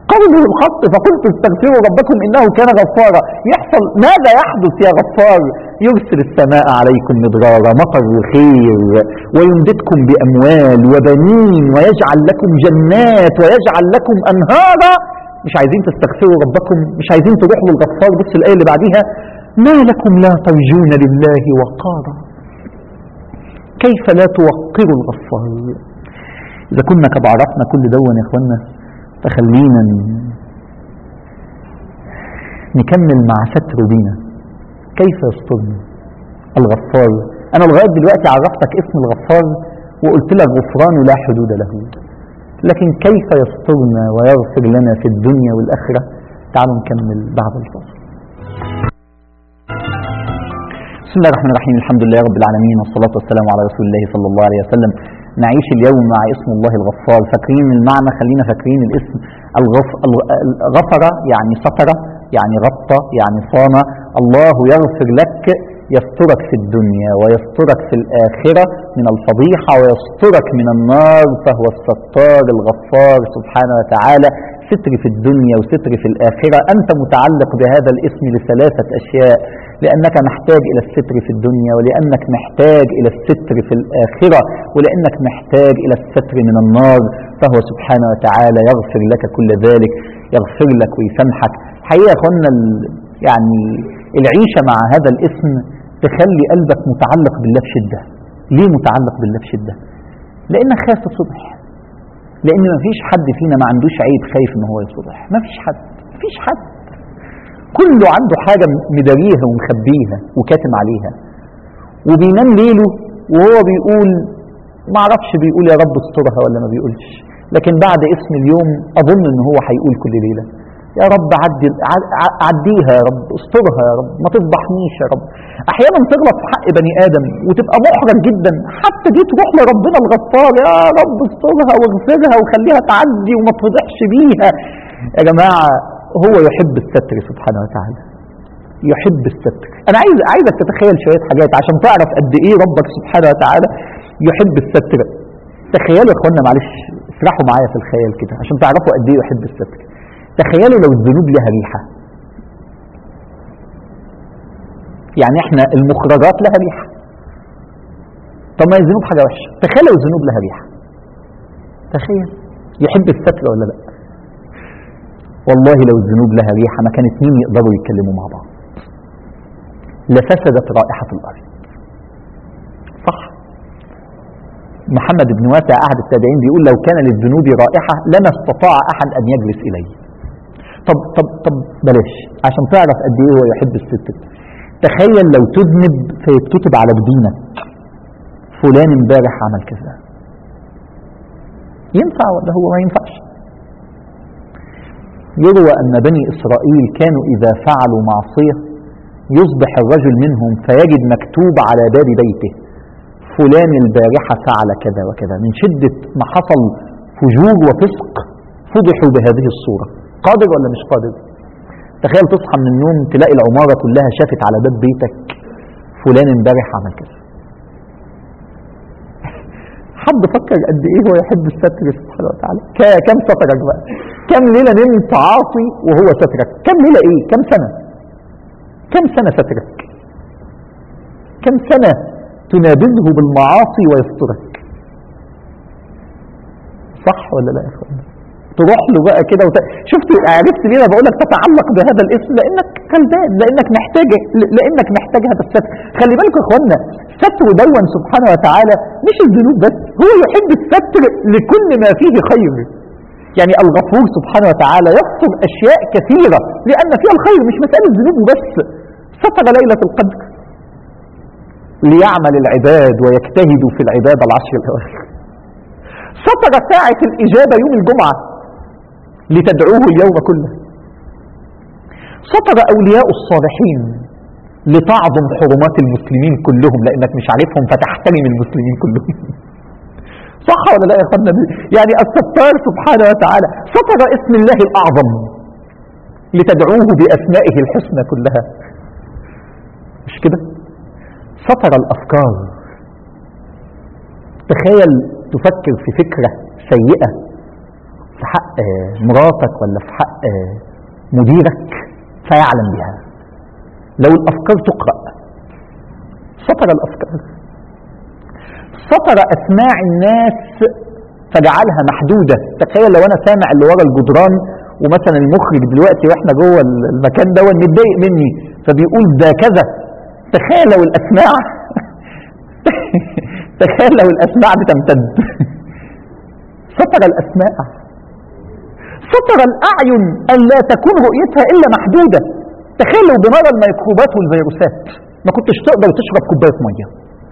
قوله الحق فقلت استغفروا ربكم انه كان غفارا يحصل ماذا يحدث يا غفار يرسل السماء عليكم مدرارا مطر الخير ويمددكم باموال وبنين ويجعل لكم جنات ويجعل لكم انهارا مش عايزين تستغفروا ربكم مش عايزين تروحوا للغفار بص الايه اللي بعديها ما لكم لا ترجون لله وقارا كيف لا توقروا الغفار اذا كنا قد عرفنا كل دون يا اخوانا فخلينا ن- نكمل مع ستر بينا كيف يسترنا الغفار انا لغايه دلوقتي عرفتك اسم الغفار وقلت لك غفران لا حدود له لكن كيف يسترنا ويغفر لنا في الدنيا والاخره تعالوا نكمل بعد الفاصل بسم الله الرحمن الرحيم الحمد لله رب العالمين والصلاة والسلام على رسول الله صلى الله عليه وسلم نعيش اليوم مع اسم الله الغفار فاكرين المعنى خلينا فاكرين الاسم الغف... الغ- الغفر يعني ستر يعني غطى يعني صان الله يغفر لك يسترك في الدنيا ويسترك في الآخرة من الفضيحة ويسترك من النار فهو الستار الغفار سبحانه وتعالى ستر في الدنيا وستر في الآخرة أنت متعلق بهذا الاسم لثلاثة أشياء لأنك محتاج إلى الستر في الدنيا ولأنك محتاج إلى الستر في الآخرة ولأنك محتاج إلى الستر من النار فهو سبحانه وتعالى يغفر لك كل ذلك يغفر لك ويسامحك حقيقة يا أخوانا ال- يعني العيشة مع هذا الاسم تخلي قلبك متعلق بالله بشدة ليه متعلق بالله بشدة لأنك خايف الصبح لأن ما فيش حد فينا ما عندوش عيب خايف إن هو يصبح ما فيش حد ما فيش حد كله عنده حاجة مداريها ومخبيها وكاتم عليها وبينام ليله وهو بيقول ما اعرفش بيقول يا رب استرها ولا ما بيقولش لكن بعد اسم اليوم اظن ان هو هيقول كل ليله يا رب عدي ع- ع- عديها يا رب استرها يا رب ما تفضحنيش يا رب احيانا تغلط في حق بني ادم وتبقى محرج جدا حتى دي تروح لربنا الغفار يا رب استرها واغفرها وخليها تعدي وما تفضحش بيها يا جماعه هو يحب الستر سبحانه وتعالى يحب الستر انا عايز عايزك تتخيل شويه حاجات عشان تعرف قد ايه ربك سبحانه وتعالى يحب الستر تخيلوا يا اخوانا معلش اسرحوا معايا في الخيال كده عشان تعرفوا قد ايه يحب الستر تخيلوا لو الذنوب لها ريحه يعني احنا المخرجات لها ريحه طب ما الذنوب حاجه وحشه تخيل لو الذنوب لها ريحه تخيل يحب الستر ولا لا والله لو الذنوب لها ريحه ما كان اتنين يقدروا يتكلموا مع بعض لفسدت رائحه الارض صح محمد بن واسع احد التابعين بيقول لو كان للذنوب رائحه لما استطاع احد ان يجلس اليه طب طب طب بلاش عشان تعرف قد ايه هو يحب الستر تخيل لو تذنب فيتكتب على جبينك فلان امبارح عمل كذا ينفع ولا هو ما ينفعش يروى أن بني إسرائيل كانوا إذا فعلوا معصية يصبح الرجل منهم فيجد مكتوب على باب بيته فلان البارحة فعل كذا وكذا من شدة ما حصل فجور وفسق فضحوا بهذه الصورة قادر ولا مش قادر تخيل تصحى من النوم تلاقي العمارة كلها شافت على باب بيتك فلان امبارح عمل كذا حد فكر قد ايه هو يحب الستر سبحانه وتعالى ك- كم سترك بقى كم ليله نمت عاصي وهو سترك كم ليله ايه كم سنه كم سنه سترك كم سنه تنابذه بالمعاصي ويسترك صح ولا لا يا اخوانا تروح له بقى كده وت... شفت عرفت ليه انا بقول لك تتعلق بهذا الاسم لانك غلبان لانك محتاج لانك محتاج هذا الستر خلي بالكم يا اخوانا ستر دون سبحانه وتعالى مش الذنوب بس هو يحب الستر لكل ما فيه خير يعني الغفور سبحانه وتعالى يستر اشياء كثيره لان فيها الخير مش مساله ذنوب بس ستر ليله القدر ليعمل العباد ويجتهدوا في العباده العشر الاواخر ستر ساعه الاجابه يوم الجمعه لتدعوه اليوم كله ستر أولياء الصالحين لتعظم حرمات المسلمين كلهم لأنك مش عارفهم فتحترم المسلمين كلهم صح ولا لا يا اخوانا يعني الستار سبحانه وتعالى ستر اسم الله الأعظم لتدعوه بأسمائه الحسنى كلها مش كده ستر الأفكار تخيل تفكر في فكرة سيئة في حق مراتك ولا في حق مديرك فيعلم بها لو الأفكار تقرأ سطر الأفكار سطر أسماع الناس فجعلها محدودة تخيل لو أنا سامع اللي ورا الجدران ومثلا المخرج دلوقتي واحنا جوه المكان ده متضايق مني فبيقول ده كذا تخيل لو الأسماع تخيل لو الأسماع بتمتد سطر الأسماع سطر الأعين أن لا تكون رؤيتها إلا محدودة تخيل لو بنرى الميكروبات والفيروسات ما كنتش تقدر تشرب كوباية مية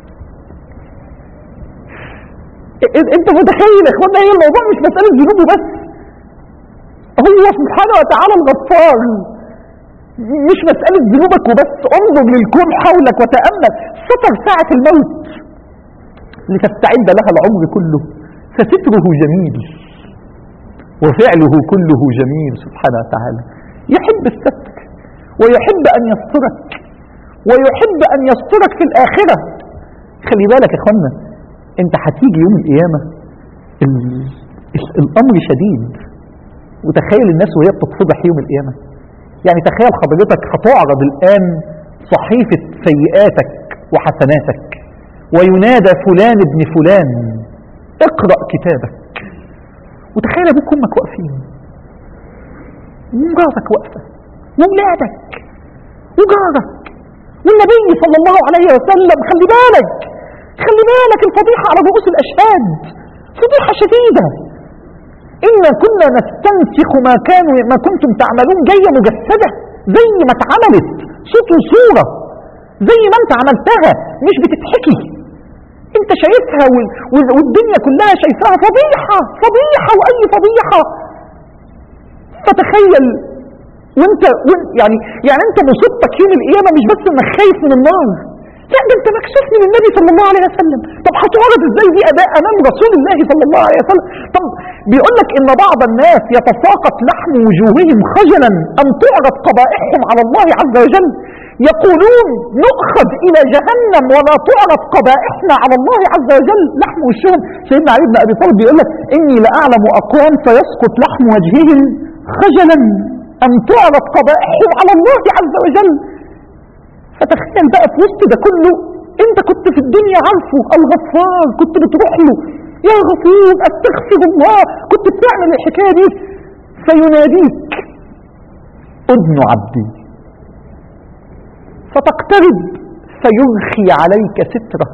انت متخيل يا اخوانا هي الموضوع مش مسألة ذنوب بس هو سبحانه وتعالى الغفار مش مسألة ذنوبك وبس انظر للكون حولك وتأمل سطر ساعة الموت لتستعد لها العمر كله فستره جميل وفعله كله جميل سبحانه وتعالى يحب الستر ويحب أن يسترك ويحب أن يسترك في الآخرة خلي بالك يا اخوانا انت هتيجي يوم القيامة ال- ال- الأمر شديد وتخيل الناس وهي بتتفضح يوم القيامة يعني تخيل حضرتك هتعرض الآن صحيفة سيئاتك وحسناتك وينادى فلان ابن فلان اقرأ كتابك وتخيل ابوك وامك واقفين ومراتك واقفة وولادك وجارك والنبي صلى الله عليه وسلم خلي بالك خلي بالك الفضيحة على رؤوس الأشهاد فضيحة شديدة إنا كنا نستنسخ ما كانوا ما كنتم تعملون جاية مجسدة زي ما اتعملت صوت وصورة زي ما انت عملتها مش بتتحكي انت شايفها وال- وال- والدنيا كلها شايفاها فضيحة فضيحة وأي فضيحة فتخيل وانت, وانت يعني يعني انت مصيبتك يوم القيامة مش بس انك خايف من النار لا ده انت مكسوف من النبي صلى الله عليه وسلم طب هتعرض ازاي دي اداء امام رسول الله صلى الله عليه وسلم طب بيقول لك ان بعض الناس يتساقط لحم وجوههم خجلا ان تعرض قبائحهم على الله عز وجل يقولون نؤخذ الى جهنم ولا تعرض قبائحنا على الله عز وجل لحم وشهم سيدنا علي بن ابي طالب بيقول لك اني لاعلم اقوام فيسقط لحم وجههم خجلا ان تعرض قبائحهم على الله عز وجل فتخيل بقى في وسط ده كله انت كنت في الدنيا عارفه الغفار كنت بتروح له يا غفور استغفر الله كنت بتعمل الحكايه دي فيناديك اذن عبدي فتقترب فيرخي عليك ستره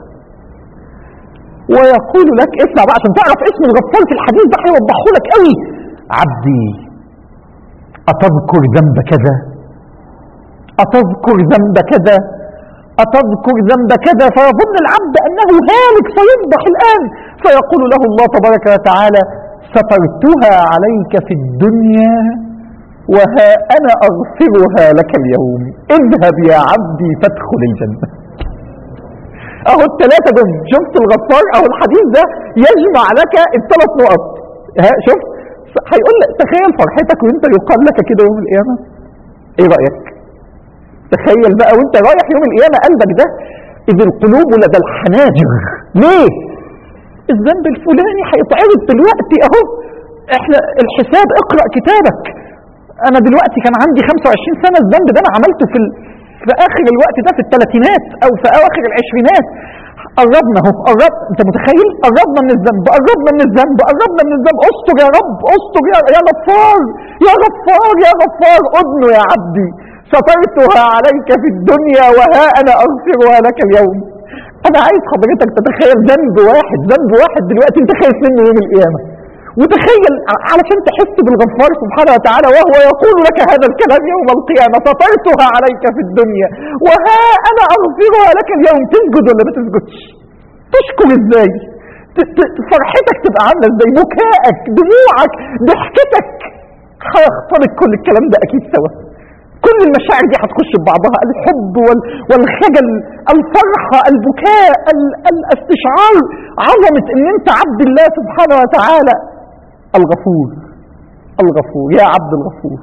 ويقول لك اسمع بقى عشان تعرف اسم الغفار في الحديث ده هيوضحه لك قوي عبدي أتذكر ذنب كذا أتذكر ذنب كذا أتذكر ذنب كذا فيظن العبد أنه هالك فيفضح الآن فيقول له الله تبارك وتعالى سترتها عليك في الدنيا وها أنا أغفرها لك اليوم اذهب يا عبدي فادخل الجنة أهو الثلاثة دول شفت الغفار أهو الحديث ده يجمع لك الثلاث نقط ها شفت هيقول لك تخيل فرحتك وانت يقال لك كده يوم القيامة ايه رأيك تخيل بقى وانت رايح يوم القيامة قلبك ده إذ القلوب لدى الحناجر ليه الذنب الفلاني هيتعرض دلوقتي اهو احنا الحساب اقرأ كتابك انا دلوقتي كان عندي 25 سنة الذنب ده انا عملته في ال... في اخر الوقت ده في الثلاثينات او في اواخر العشرينات قربنا اهو قرب انت متخيل قربنا من الذنب قربنا من الذنب قربنا من الذنب استر يا رب استر يا يا غفار يا غفار يا غفار اذن يا عبدي سترتها عليك في الدنيا وها انا اغفرها لك اليوم انا عايز حضرتك تتخيل ذنب واحد ذنب واحد دلوقتي انت خايف منه يوم القيامه وتخيل علشان تحس بالغفار سبحانه وتعالى وهو يقول لك هذا الكلام يوم القيامة سترتها عليك في الدنيا وها أنا أغفرها لك اليوم تسجد ولا ما تسجدش تشكر ازاي ت- ت- فرحتك تبقى عاملة ازاي بكائك دموعك ضحكتك هيختلط كل الكلام ده أكيد سوا كل المشاعر دي هتخش ببعضها الحب وال- والخجل الفرحة البكاء ال- الاستشعار عظمة ان انت عبد الله سبحانه وتعالى الغفور الغفور يا عبد الغفور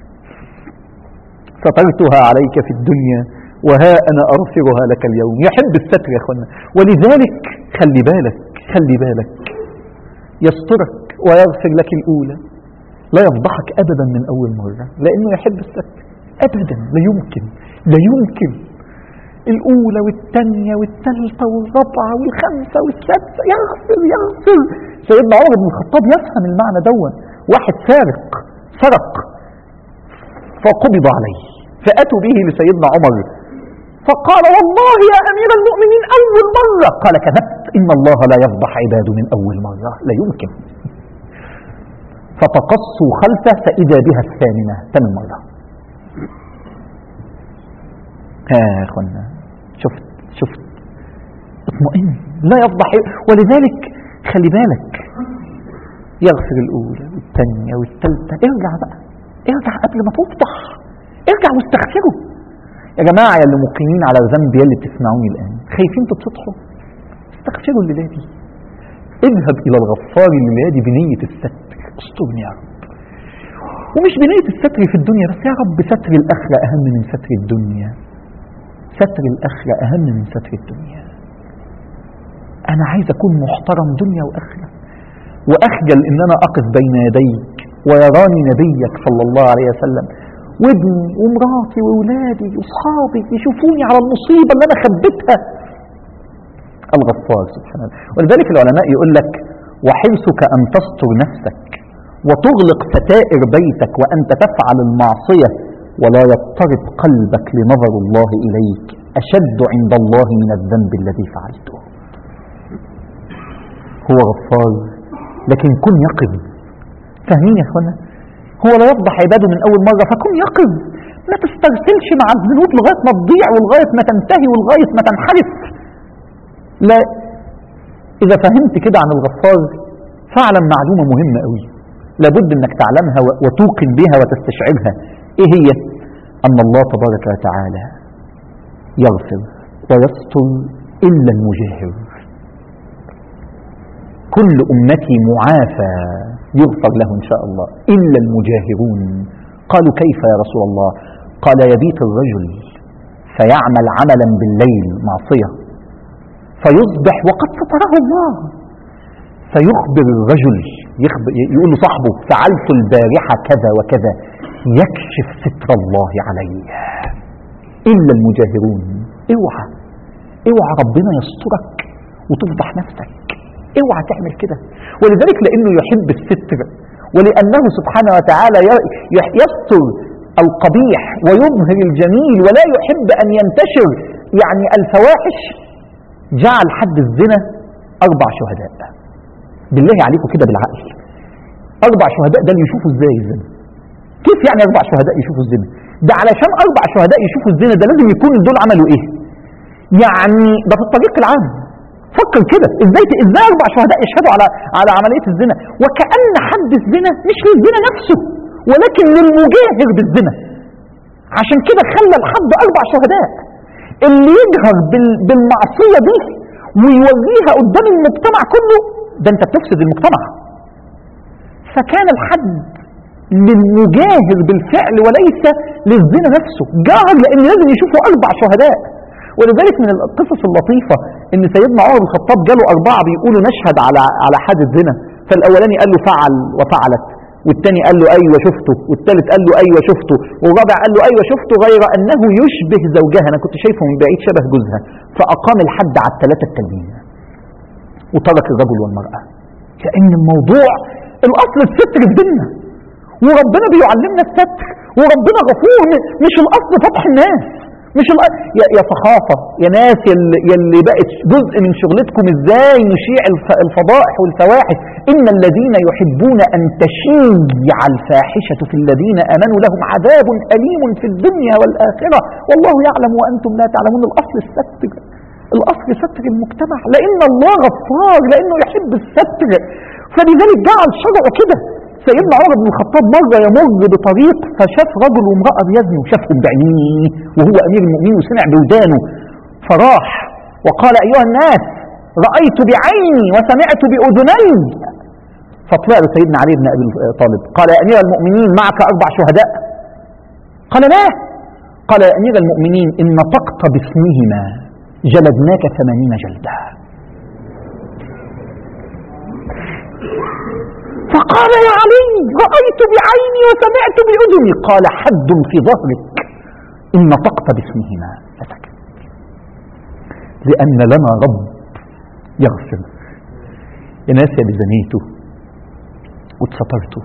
سترتها عليك في الدنيا وها أنا أغفرها لك اليوم يحب الستر يا أخوانا ولذلك خلي بالك خلي بالك يسترك ويغفر لك الأولى لا يفضحك ابدا من اول مره لانه يحب الستر ابدا لا يمكن لا يمكن الاولى والثانيه والثالثه والرابعه والخامسه والسادسه يغفر يغفر سيدنا عمر بن الخطاب يفهم المعنى دون واحد سارق سرق فقبض عليه فاتوا به لسيدنا عمر فقال والله يا امير المؤمنين اول مره قال كذبت ان الله لا يفضح عباده من اول مره لا يمكن فتقصوا خلفه فاذا بها الثامنه ثمان مره ها يا اخوانا شفت شفت اطمئن لا يفضح ولذلك خلي بالك يغفر الاولى والثانيه والثالثه ارجع بقى ارجع قبل ما تفضح ارجع واستغفره يا جماعه يا اللي مقيمين على ذنب يا اللي بتسمعوني الان خايفين تتسطحوا استغفروا الليله دي اذهب الى الغفار الليله دي بنيه الستر استرني يا رب ومش بنيه الستر في الدنيا بس يا رب ستر الاخره اهم من ستر الدنيا ستر الاخره اهم من ستر الدنيا انا عايز اكون محترم دنيا واخره واخجل ان انا اقف بين يديك ويراني نبيك صلى الله عليه وسلم وابني ومراتي واولادي واصحابي يشوفوني على المصيبه اللي انا خبيتها الغفار سبحانه الله ولذلك العلماء يقول لك وحرصك ان تستر نفسك وتغلق ستائر بيتك وانت تفعل المعصيه ولا يضطرب قلبك لنظر الله اليك اشد عند الله من الذنب الذي فعلته هو غفار لكن كن يقظ فاهمين يا اخوانا هو لا يفضح عباده من اول مره فكن يقظ ما تسترسلش مع الذنوب لغايه ما تضيع ولغايه ما تنتهي ولغايه ما تنحرف لا اذا فهمت كده عن الغفار فاعلم معلومه مهمه قوي لابد انك تعلمها و- وتوقن بها وتستشعرها ايه هي ان الله تبارك وتعالى يغفر ويستر الا المجاهر كل أمتي معافى يغفر له إن شاء الله إلا المجاهرون قالوا كيف يا رسول الله قال يبيت الرجل فيعمل عملا بالليل معصية فيصبح وقد ستره الله فيخبر الرجل يخبر يقول له صاحبه فعلت البارحة كذا وكذا يكشف ستر الله عليه إلا المجاهرون اوعى اوعى ربنا يسترك وتفضح نفسك اوعى تعمل كده ولذلك لانه يحب الستر ولانه سبحانه وتعالى ي- ي- يستر القبيح ويظهر الجميل ولا يحب ان ينتشر يعني الفواحش جعل حد الزنا اربع شهداء بالله عليكم كده بالعقل اربع شهداء ده اللي يشوفوا ازاي الزنا كيف يعني اربع شهداء يشوفوا الزنا ده علشان اربع شهداء يشوفوا الزنا ده لازم يكون دول عملوا ايه يعني ده في الطريق العام فكر كده ازاي ازاي اربع شهداء يشهدوا على على عمليه الزنا وكان حد الزنا مش للزنا نفسه ولكن للمجاهر بالزنا عشان كده خلى الحد اربع شهداء اللي يجهر بال- بالمعصيه دي ويوريها قدام المجتمع كله ده انت بتفسد المجتمع فكان الحد للمجاهر بالفعل وليس للزنا نفسه جاهر لان لازم يشوفوا اربع شهداء ولذلك من القصص اللطيفه ان سيدنا عمر بن الخطاب جاله اربعه بيقولوا نشهد على على حادث زنا فالاولاني قال له فعل وفعلت والثاني قال له ايوه شفته والثالث قال له ايوه شفته والرابع قال له ايوه شفته غير انه يشبه زوجها انا كنت شايفه من بعيد شبه جوزها فاقام الحد على الثلاثه التانيين وترك الرجل والمراه لان الموضوع الاصل الستر في ديننا وربنا بيعلمنا الستر وربنا غفور م- مش الاصل فتح الناس مش الأصل يا, يا صحافه يا ناس يلي, يلي بقت جزء من شغلتكم ازاي نشيع الف- الفضائح والفواحش ان الذين يحبون ان تشيع الفاحشه في الذين امنوا لهم عذاب اليم في الدنيا والاخره والله يعلم وانتم لا تعلمون الاصل الستر الاصل ستر المجتمع لان الله غفار لانه يحب الستر فلذلك جعل شرعه كده سيدنا عمر بن الخطاب مرة يمر بطريق فشاف رجل وامرأة بيزنوا شافهم بعينيه وهو أمير المؤمنين وسمع بودانه فراح وقال أيها الناس رأيت بعيني وسمعت بأذني فطلع له سيدنا علي بن أبي طالب قال يا أمير المؤمنين معك أربع شهداء قال لا قال يا أمير المؤمنين إن نطقت باسمهما جلدناك ثمانين جلدة فقال يا علي رأيت بعيني وسمعت بأذني قال حد في ظهرك إن نطقت باسمهما فسكت لأن لنا رب يغفر يا ناس يا اللي زنيتوا واتسترتوا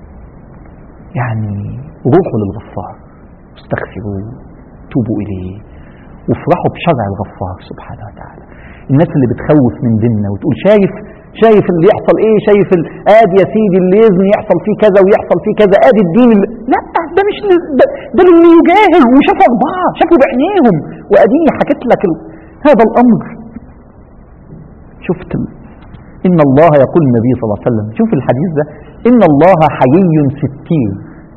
يعني روحوا للغفار واستغفروه توبوا إليه وافرحوا بشرع الغفار سبحانه وتعالى الناس اللي بتخوف من ديننا وتقول شايف شايف اللي يحصل ايه شايف ال- ادي يا سيدي اللي يزني يحصل فيه كذا ويحصل فيه كذا ادي الدين اللي... لا ده مش ل- ده, ده اللي يجاهر وشافوا اربعه شافوا بعينيهم واديني حكيت لك ال... هذا الامر شفت ال... ان الله يقول النبي صلى الله عليه وسلم شوف الحديث ده ان الله حيي ستير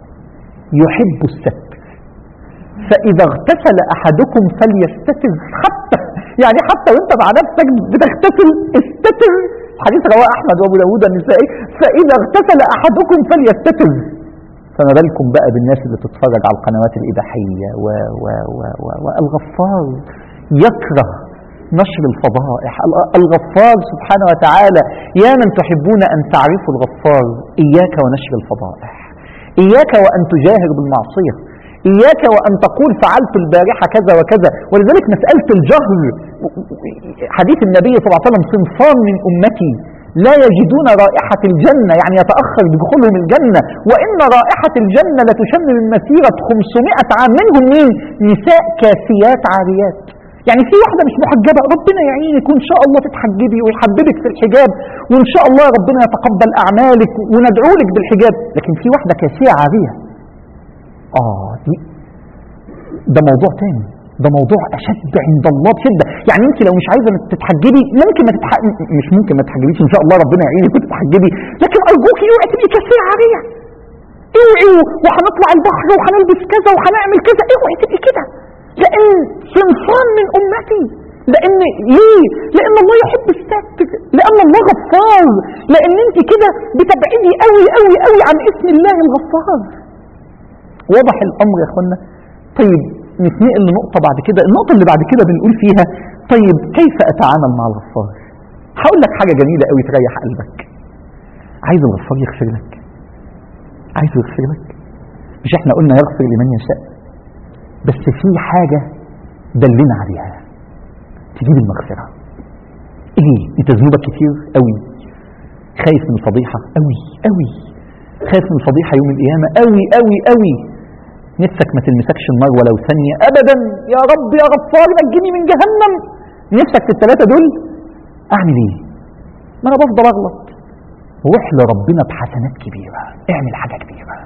يحب الستر فإذا اغتسل أحدكم فليستتر حتى يعني حتى وانت مع نفسك بتغتسل استتر حديث رواه أحمد وأبو داود النسائي فإذا اغتسل أحدكم فليستتر فما بالكم بقى بالناس اللي بتتفرج على القنوات الإباحية و و و و والغفار يكره نشر الفضائح ال- الغفار سبحانه وتعالى يا من تحبون أن تعرفوا الغفار إياك ونشر الفضائح إياك وأن تجاهر بالمعصية إياك وأن تقول فعلت البارحة كذا وكذا ولذلك مسألة الجهر حديث النبي صلى الله عليه وسلم صنفان من أمتي لا يجدون رائحة الجنة يعني يتأخر بدخولهم الجنة وإن رائحة الجنة لتشم من مسيرة 500 عام منهم مين؟ نساء كاسيات عاريات يعني في واحدة مش محجبة ربنا يعينك وإن شاء الله تتحجبي ويحببك في الحجاب وإن شاء الله ربنا يتقبل أعمالك وندعو لك بالحجاب لكن في واحدة كاسية عارية آه دي ده موضوع تاني ده موضوع أشد عند الله بشدة يعني أنت لو مش عايزة تتحجبي ممكن ما تتح... مش ممكن ما تتحجبيش إن شاء الله ربنا يعينك وتتحجبي لكن أرجوكي اوعي تبقي كاسية عارية اوعي وهنطلع البحر وهنلبس كذا وهنعمل كذا اوعي تبقي كده لأن صنفان من أمتي لأن ليه؟ لأن الله يحب الستر لأن الله غفار لأن أنت كده بتبعدي قوي قوي قوي عن اسم الله الغفار واضح الأمر يا أخوانا طيب نتنقل لنقطة بعد كده النقطة اللي بعد كده بنقول فيها طيب كيف أتعامل مع الغفار هقول لك حاجة جميلة قوي تريح قلبك عايز الغفار يغفر لك عايز يغفر لك مش احنا قلنا يغفر لمن يشاء بس في حاجة دلنا عليها تجيب المغفرة ايه انت ذنوبك كتير قوي خايف من فضيحة قوي قوي خايف من فضيحة يوم القيامة قوي قوي قوي نفسك ما تلمسكش النار ولو ثانية أبدا يا رب يا غفار نجني من جهنم نفسك في الثلاثة دول أعمل إيه؟ ما أنا بفضل أغلط روح لربنا بحسنات كبيرة اعمل حاجة كبيرة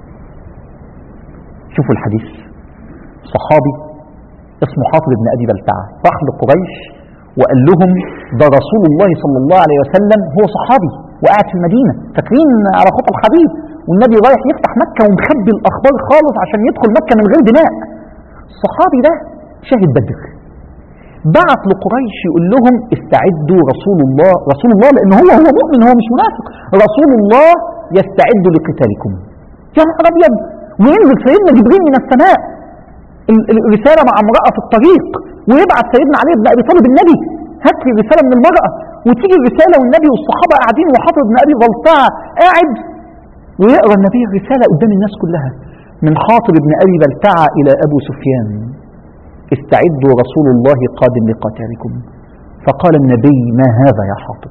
شوفوا الحديث صحابي اسمه حاطب بن أبي بلتعة راح لقريش وقال لهم ده رسول الله صلى الله عليه وسلم هو صحابي وقاعد في المدينة فاكرين على خط الحبيب والنبي رايح يفتح مكة ومخبي الأخبار خالص عشان يدخل مكة من غير دماء الصحابي ده شاهد بدر بعت لقريش يقول لهم استعدوا رسول الله رسول الله لأن هو هو مؤمن هو مش منافق رسول الله يستعد لقتالكم يا نهار أبيض وينزل سيدنا جبريل من السماء ال- الرسالة مع امرأة في الطريق ويبعت سيدنا علي بن أبي طالب النبي هات لي رسالة من المرأة وتيجي الرسالة والنبي والصحابة قاعدين وحافظ بن أبي بلتعة قاعد ويقرأ النبي الرسالة قدام الناس كلها من حاطب بن أبي بلتعة إلى أبو سفيان استعدوا رسول الله قادم لقتالكم فقال النبي ما هذا يا حاطب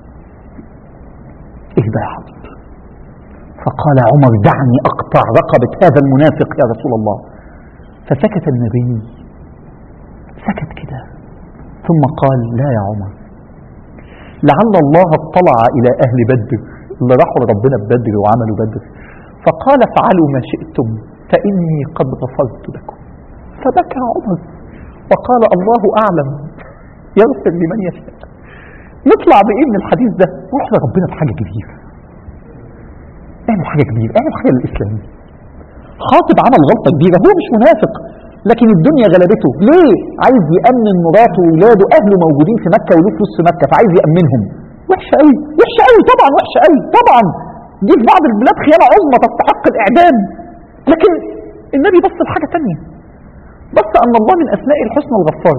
ايه ده يا حاطب فقال عمر دعني أقطع رقبة هذا المنافق يا رسول الله فسكت النبي سكت كده ثم قال لا يا عمر لعل الله اطلع إلى أهل بدر اللي راحوا لربنا ببدر وعملوا بدر فقال افعلوا ما شئتم فإني قد غفرت لكم فبكى عمر وقال الله أعلم يغفر لمن يشاء نطلع بإيه من الحديث ده روح لربنا بحاجة كبيرة اعمل حاجة كبيرة اعمل حاجة للإسلام خاطب عمل غلطة كبيرة هو مش منافق لكن الدنيا غلبته ليه عايز يأمن مراته وولاده أهله موجودين في مكة وله فلوس في مكة فعايز يأمنهم وحشة قوي وحشة قوي طبعا وحشة قوي طبعا دي في بعض البلاد خيانة عظمى تستحق الإعدام لكن النبي بص لحاجة تانية بص أن الله من أسماء الحسنى الغفار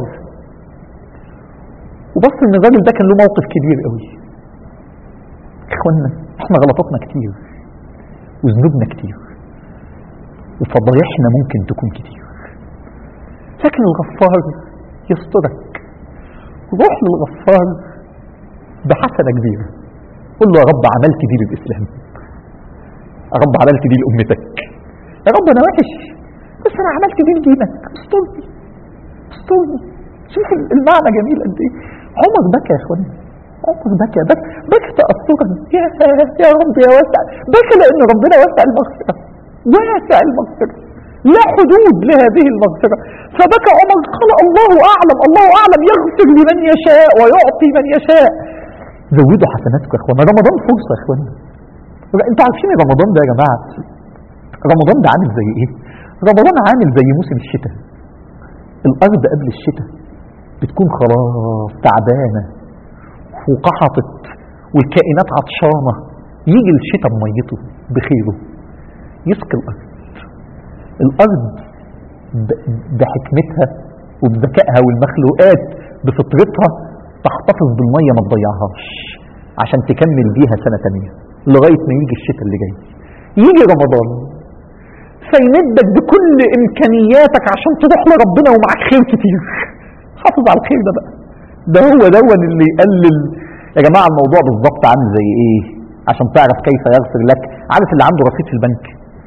وبص أن الراجل ده كان له موقف كبير قوي إخوانا احنا غلطاتنا كتير وذنوبنا كتير وفضايحنا ممكن تكون كتير لكن الغفار يسترك روح للغفار بحسنة كبيرة قل له يا رب عملت دي للإسلام يا رب عملت دي لأمتك يا رب أنا وحش بس أنا عملت دي لدينك استرني استرني شوف المعنى جميل قد إيه عمر بكى يا إخواني عمر بكى بس بكى تأثرا يا يا رب يا واسع بكى لأن ربنا واسع المغفرة واسع المغفرة لا حدود لهذه المغفرة فبكى عمر قال الله أعلم الله أعلم يغفر لمن يشاء ويعطي من يشاء زودوا حسناتكم يا اخوانا رمضان فرصة يا اخوانا انتوا عارفين رمضان ده يا جماعة رمضان ده عامل زي ايه رمضان عامل زي موسم الشتاء الارض قبل الشتاء بتكون خلاص تعبانة وقحطت والكائنات عطشانة يجي الشتاء بميته بخيره يسقي الارض الارض ب- بحكمتها وبذكائها والمخلوقات بفطرتها تحتفظ بالميه ما تضيعهاش عشان تكمل بيها سنه تانية لغايه ما يجي الشتاء اللي جاي يجي رمضان فيمدك بكل امكانياتك عشان تروح لربنا ومعاك خير كتير حافظ على الخير ده بقى ده هو دون اللي يقلل يا جماعه الموضوع بالظبط عامل زي ايه عشان تعرف كيف يغفر لك عارف اللي عنده رصيد في البنك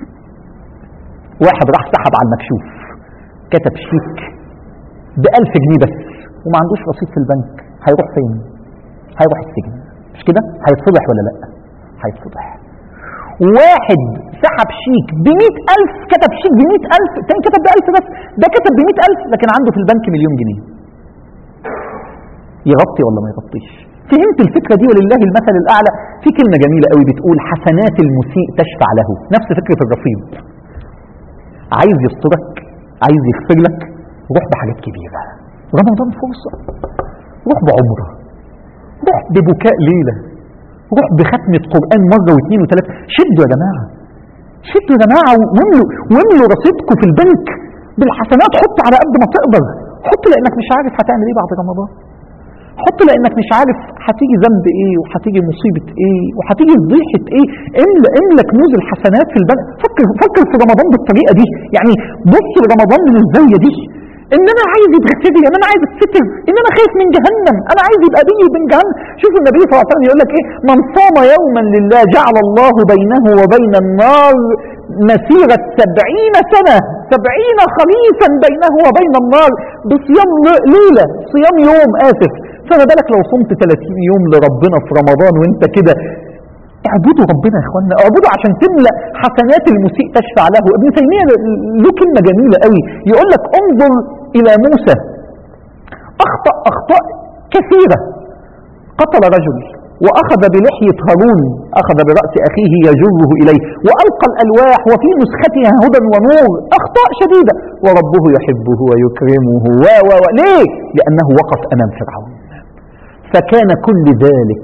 واحد راح سحب على المكشوف كتب شيك ب 1000 جنيه بس وما عندوش رصيد في البنك هيروح فين؟ هيروح السجن مش كده؟ هيتفضح ولا لا؟ هيتفضح واحد سحب شيك ب 100000 كتب شيك ب 100000 تاني كتب ب 1000 بس ده كتب ب 100000 لكن عنده في البنك مليون جنيه يغطي ولا ما يغطيش؟ فهمت الفكره دي ولله المثل الاعلى في كلمه جميله قوي بتقول حسنات المسيء تشفع له نفس فكره الرصيد عايز يسترك عايز يغفر لك روح بحاجات كبيرة رمضان فرصة روح بعمرة روح ببكاء ليلة روح بختمة قرآن مرة واثنين وثلاثة شدوا يا جماعة شدوا يا جماعة واملوا واملوا رصيدكم في البنك بالحسنات حط على قد ما تقدر حط لانك مش عارف هتعمل ايه بعد رمضان حط لانك مش عارف هتيجي ذنب ايه وهتيجي مصيبه ايه وهتيجي فضيحه ايه املا املا كنوز الحسنات في البنك فكر فكر في رمضان بالطريقه دي يعني بص لرمضان من الزاويه دي ان انا عايز يتغفر لي ان انا عايز اتستر ان انا خايف من جهنم انا عايز يبقى بيني وبين جهنم شوف النبي صلى الله عليه وسلم يقول لك ايه من صام يوما لله جعل الله بينه وبين النار مسيرة سبعين سنة سبعين خريفا بينه وبين النار بصيام ل- ليلة صيام يوم آسف فما بالك لو صمت 30 يوم لربنا في رمضان وانت كده اعبدوا ربنا يا اخوانا اعبدوا عشان تملا حسنات المسيء تشفع له ابن تيميه له كلمه جميله قوي يقول لك انظر الى موسى اخطا اخطاء كثيره قتل رجل واخذ بلحيه هارون اخذ براس اخيه يجره اليه والقى الالواح وفي نسختها هدى ونور اخطاء شديده وربه يحبه ويكرمه و و و ليه لانه وقف امام فرعون فكان كل ذلك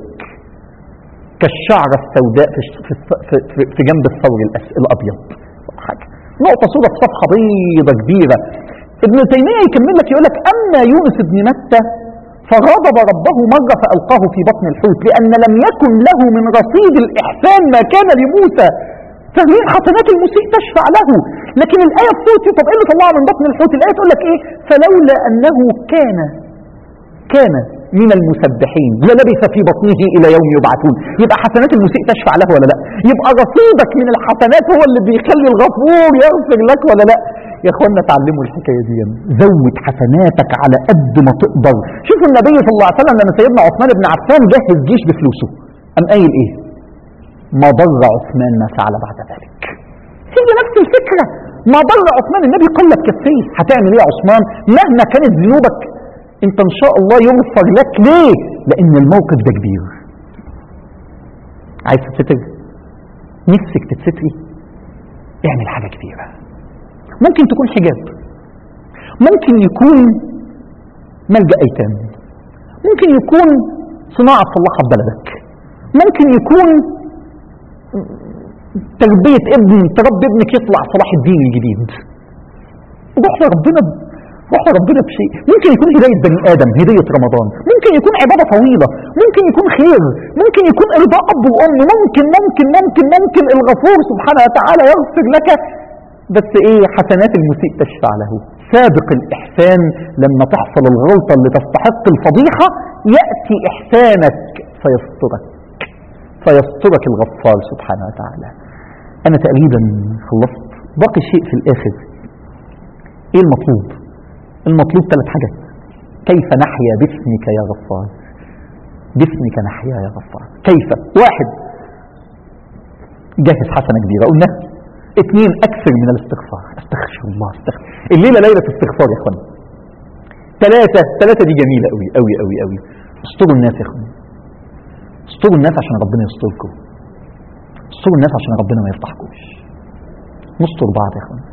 كالشعرة السوداء في, في, في, في, في جنب الثور الأس- الأبيض حاجة نقطة سوداء في صفحة بيضة كبيرة ابن تيمية يكمل لك يقول لك أما يونس بن متى فغضب ربه مرة فألقاه في بطن الحوت لأن لم يكن له من رصيد الإحسان ما كان لموسى فهي حسنات المسيء تشفع له لكن الآية في سورة طب إيه اللي طلعه من بطن الحوت الآية تقول لك إيه فلولا أنه كان كان من المسبحين ولبث في بطنه الى يوم يبعثون يبقى حسنات المسيء تشفع له ولا لا يبقى رصيدك من الحسنات هو اللي بيخلي الغفور يغفر لك ولا لا يا اخوانا تعلموا الحكايه دي زود حسناتك على قد ما تقدر شوفوا النبي صلى الله عليه وسلم لما سيدنا عثمان بن عفان جهز جيش بفلوسه قام قايل ايه ما ضر عثمان ما فعل بعد ذلك هي نفس الفكره ما ضر عثمان النبي قلب كفيه هتعمل ايه يا عثمان مهما كانت ذنوبك انت ان شاء الله يغفر لك ليه لان الموقف ده كبير عايز تتستر نفسك تتستري اعمل حاجه كبيره ممكن تكون حجاب ممكن يكون ملجا ايتام ممكن يكون صناعه تصلحها في بلدك ممكن يكون تربيه ابن تربي ابنك يطلع صلاح الدين الجديد روح لربنا تصبحوا ربنا بشيء ممكن يكون هداية بني آدم هدية رمضان ممكن يكون عبادة طويلة ممكن يكون خير ممكن يكون إرضاء أب وأم ممكن ممكن ممكن ممكن الغفور سبحانه وتعالى يغفر لك بس ايه حسنات المسيء تشفع له سابق الإحسان لما تحصل الغلطة اللي تستحق الفضيحة يأتي إحسانك فيسترك فيسترك الغفار سبحانه وتعالى أنا تقريبا خلصت باقي شيء في الآخر إيه المطلوب المطلوب ثلاث حاجات كيف نحيا باسمك يا غفار باسمك نحيا يا غفار كيف واحد جهز حسنة كبيرة قلنا اثنين اكثر من الاستغفار استغفر الله استغفر الليلة ليلة استغفار يا اخوان ثلاثة ثلاثة دي جميلة قوي قوي قوي قوي استروا الناس يا اخوان استروا الناس عشان ربنا يستركم استروا الناس عشان ربنا ما يفضحكوش نستر بعض يا اخوان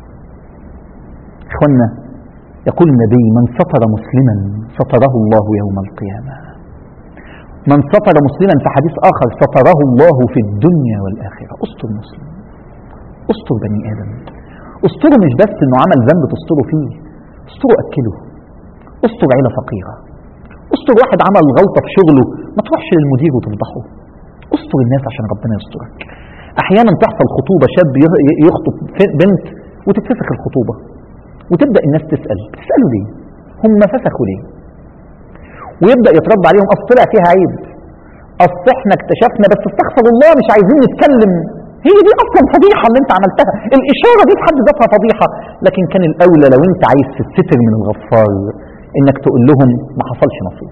اخوانا يقول النبي من ستر مسلما ستره الله يوم القيامة من ستر مسلما في حديث آخر ستره الله في الدنيا والآخرة استر مسلم استر بني آدم استره مش بس انه عمل ذنب تستره فيه استره أكله استر عيلة فقيرة استر واحد عمل غلطة في شغله ما تروحش للمدير وتفضحه استر الناس عشان ربنا يسترك احيانا تحصل خطوبة شاب ي- يخطب في- بنت وتتفسخ الخطوبة وتبدأ الناس تسأل تسألوا ليه هم فسخوا ليه ويبدأ يترد عليهم اصل طلع فيها عيب اصل احنا اكتشفنا بس استغفر الله مش عايزين نتكلم هي دي اصلا فضيحه اللي انت عملتها الاشاره دي في حد ذاتها فضيحه لكن كان الاولى لو انت عايز تستتر من الغفار انك تقول لهم ما حصلش نصيب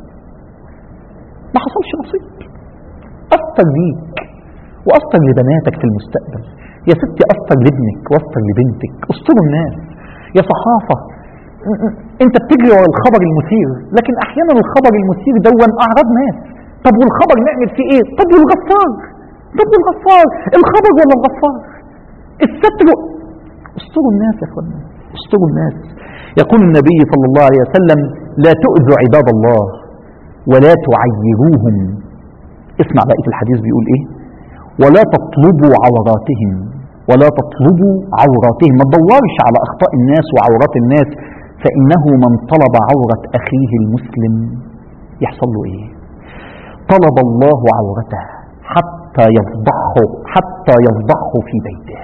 ما حصلش نصيب استر ليك واستر لبناتك في المستقبل يا ستي استر لابنك واستر لبنتك استروا الناس يا صحافه م- م- انت بتجري ورا الخبر المثير لكن احيانا الخبر المثير دون اعراض ناس طب والخبر نعمل فيه ايه طب والغفار طب والغفار الخبر ولا الغفار الستر استروا الناس يا اخوانا استروا الناس يقول النبي صلى الله عليه وسلم لا تؤذوا عباد الله ولا تعيروهم اسمع بقية الحديث بيقول ايه ولا تطلبوا عوراتهم ولا تطلبوا عوراتهم ما تدورش على اخطاء الناس وعورات الناس فانه من طلب عورة اخيه المسلم يحصل له ايه طلب الله عورته حتى يفضحه حتى يفضحه في بيته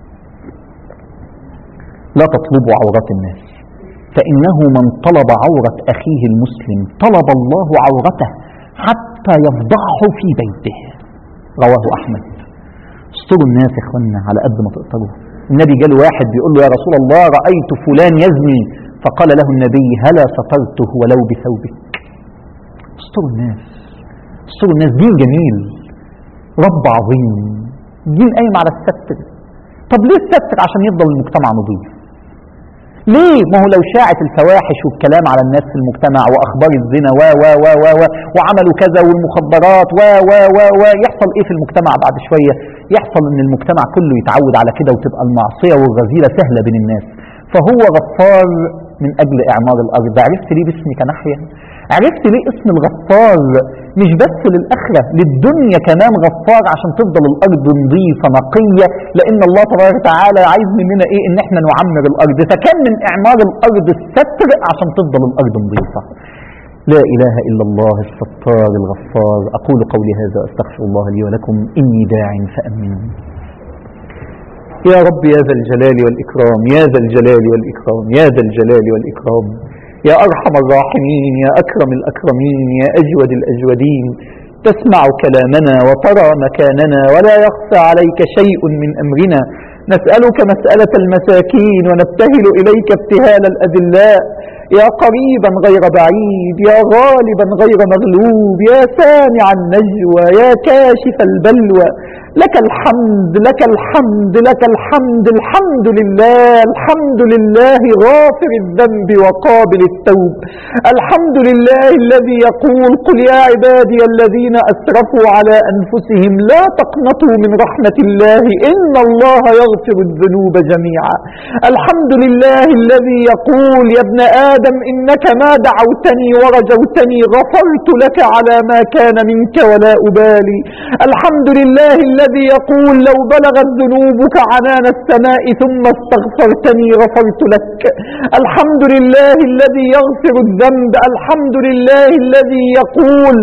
لا تطلبوا عورات الناس فإنه من طلب عورة أخيه المسلم طلب الله عورته حتى يفضحه في بيته رواه أحمد استروا الناس يا اخوانا على قد ما تقدروا النبي جاله واحد بيقول له يا رسول الله رأيت فلان يزني فقال له النبي هلا سترته ولو بثوبك استروا الناس استروا الناس دين جميل رب عظيم دين قايم على الستر طب ليه الستر عشان يفضل المجتمع نظيف ليه ما هو لو شاعت الفواحش والكلام على الناس في المجتمع واخبار الزنا و و و و و وعملوا كذا والمخدرات و و و و يحصل ايه في المجتمع بعد شويه يحصل ان المجتمع كله يتعود على كده وتبقى المعصيه والرذيله سهله بين الناس فهو غفار من اجل اعمار الارض عرفت ليه باسمك نحيا عرفت ليه اسم الغفار مش بس للآخرة للدنيا كمان غفار عشان تفضل الأرض نظيفة نقية لأن الله تبارك وتعالى عايز مننا إيه إن إحنا نعمر الأرض فكان من إعمار الأرض الستر عشان تفضل الأرض نظيفة لا إله إلا الله الستار الغفار أقول قولي هذا أستغفر الله لي ولكم إني داع فأمنوا يا رب يا ذا الجلال والإكرام يا ذا الجلال والإكرام يا ذا الجلال والإكرام يا أرحم الراحمين يا أكرم الأكرمين يا أجود الأجودين تسمع كلامنا وترى مكاننا ولا يخفى عليك شيء من أمرنا نسألك مسألة المساكين ونبتهل إليك ابتهال الأذلاء يا قريبا غير بعيد يا غالبا غير مغلوب يا سامع النجوى يا كاشف البلوى لك الحمد لك الحمد لك الحمد الحمد لله الحمد لله غافر الذنب وقابل التوب الحمد لله الذي يقول قل يا عبادي الذين أسرفوا على أنفسهم لا تقنطوا من رحمة الله إن الله يغفر الذنوب جميعا الحمد لله الذي يقول يا ابن آدم إنك ما دعوتني ورجوتني غفرت لك على ما كان منك ولا أبالي الحمد لله الذي الذي يقول لو بلغت ذنوبك عنان السماء ثم استغفرتني غفرت لك الحمد لله الذي يغفر الذنب الحمد لله الذي يقول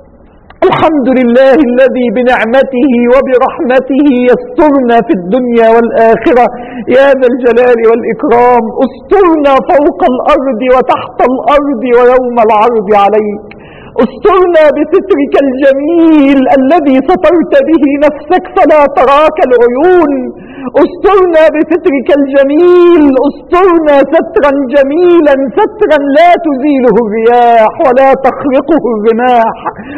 الحمد لله الذي بنعمته وبرحمته يسترنا في الدنيا والآخرة يا ذا الجلال والإكرام استرنا فوق الأرض وتحت الأرض ويوم العرض عليك استرنا بسترك الجميل الذي سترت به نفسك فلا تراك العيون استرنا بسترك الجميل استرنا سترا جميلا سترا لا تزيله الرياح ولا تخرقه الرماح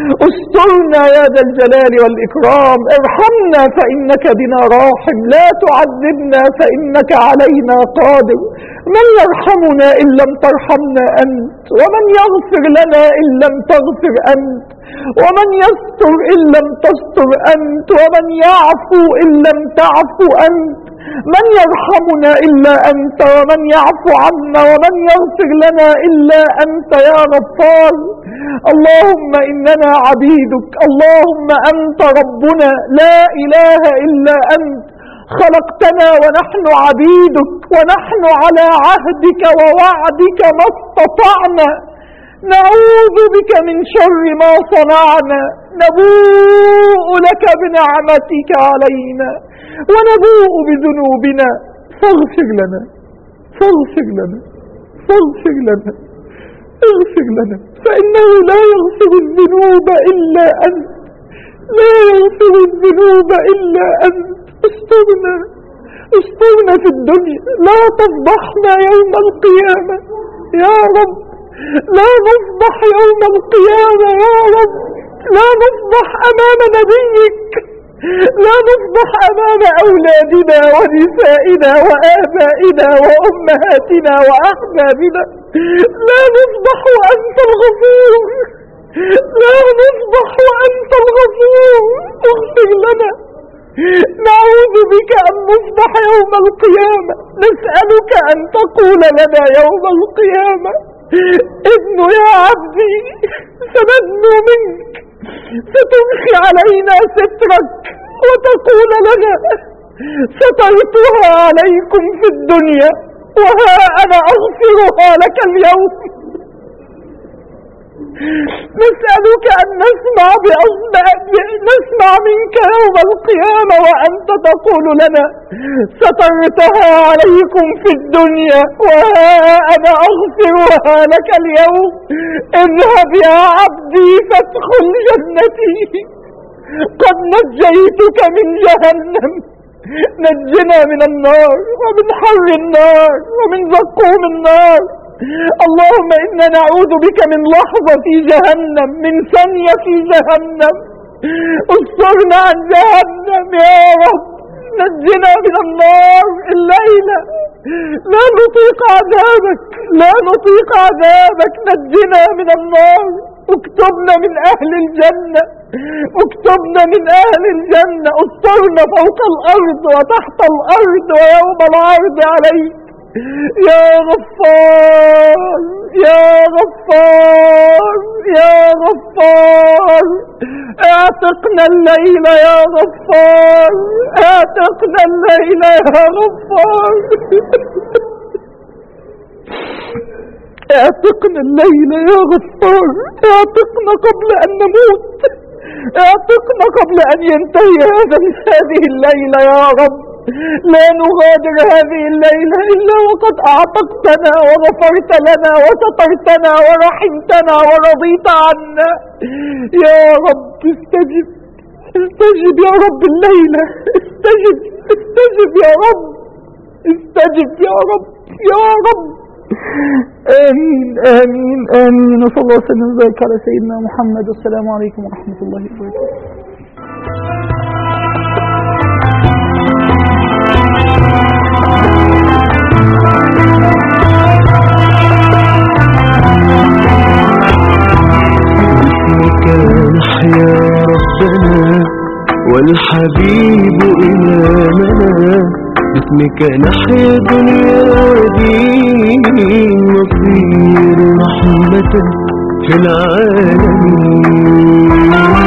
استرنا يا ذا الجلال والإكرام ارحمنا فإنك بنا راحم لا تعذبنا فإنك علينا قادر من يرحمنا إن لم ترحمنا أنت ومن يغفر لنا إن لم تغفر أنت ومن يستر إن لم تستر أنت ومن يعفو إن لم تعفو أنت من يرحمنا إلا أنت ومن يعفو عنا ومن يغفر لنا إلا أنت يا غفار اللهم إننا عبيدك اللهم أنت ربنا لا إله إلا أنت خلقتنا ونحن عبيدك ونحن على عهدك ووعدك ما استطعنا نعوذ بك من شر ما صنعنا نبوء لك بنعمتك علينا ونبوء بذنوبنا فاغفر لنا فاغفر لنا فاغفر لنا اغفر لنا فإنه لا يغفر الذنوب إلا أنت لا يغفر الذنوب إلا أنت استرنا استرنا في الدنيا لا تفضحنا يوم القيامة يا رب لا نفضح يوم القيامة يا رب لا نفضح أمام نبيك لا نفضح أمام أولادنا ونسائنا وآبائنا وأمهاتنا وأحبابنا لا نفضح وأنت الغفور لا نفضح وأنت الغفور اغفر لنا نعوذ بك أن نفضح يوم القيامة نسألك أن تقول لنا يوم القيامة ابن يا عبدي سندنو منك ستنخي علينا سترك وتقول لنا سترتها عليكم في الدنيا وها أنا أغفرها لك اليوم نسألك أن نسمع بأصبع نسمع منك يوم القيامة وأنت تقول لنا سترتها عليكم في الدنيا وها أنا أغفرها لك اليوم اذهب يا عبدي فادخل جنتي قد نجيتك من جهنم نجنا من النار ومن حر النار ومن زقوم النار اللهم إنا نعوذ بك من لحظة في جهنم من ثانية في جهنم استرنا عن جهنم يا رب نجنا من النار الليلة لا نطيق عذابك لا نطيق عذابك نجنا من النار اكتبنا من أهل الجنة اكتبنا من أهل الجنة استرنا فوق الأرض وتحت الأرض ويوم العرض عليك يا غفار يا غفار يا غفار اعتقنا الليل يا غفار اعتقنا الليل يا غفار اعتقنا الليل يا غفار اعتقنا قبل ان نموت اعتقنا قبل ان ينتهي هذا هذه الليلة يا رب لا نغادر هذه الليلة إلا وقد أعتقتنا وغفرت لنا وسترتنا ورحمتنا ورضيت عنا يا رب استجب استجب يا رب الليلة استجب استجب يا رب استجب يا رب يا رب آمين آمين آمين وصلى الله وسلم وبارك على سيدنا محمد والسلام عليكم ورحمة الله وبركاته باسمك نحيا ربنا والحبيب إمامنا باسمك نحيا دنيا ودين نصير رحمة في العالمين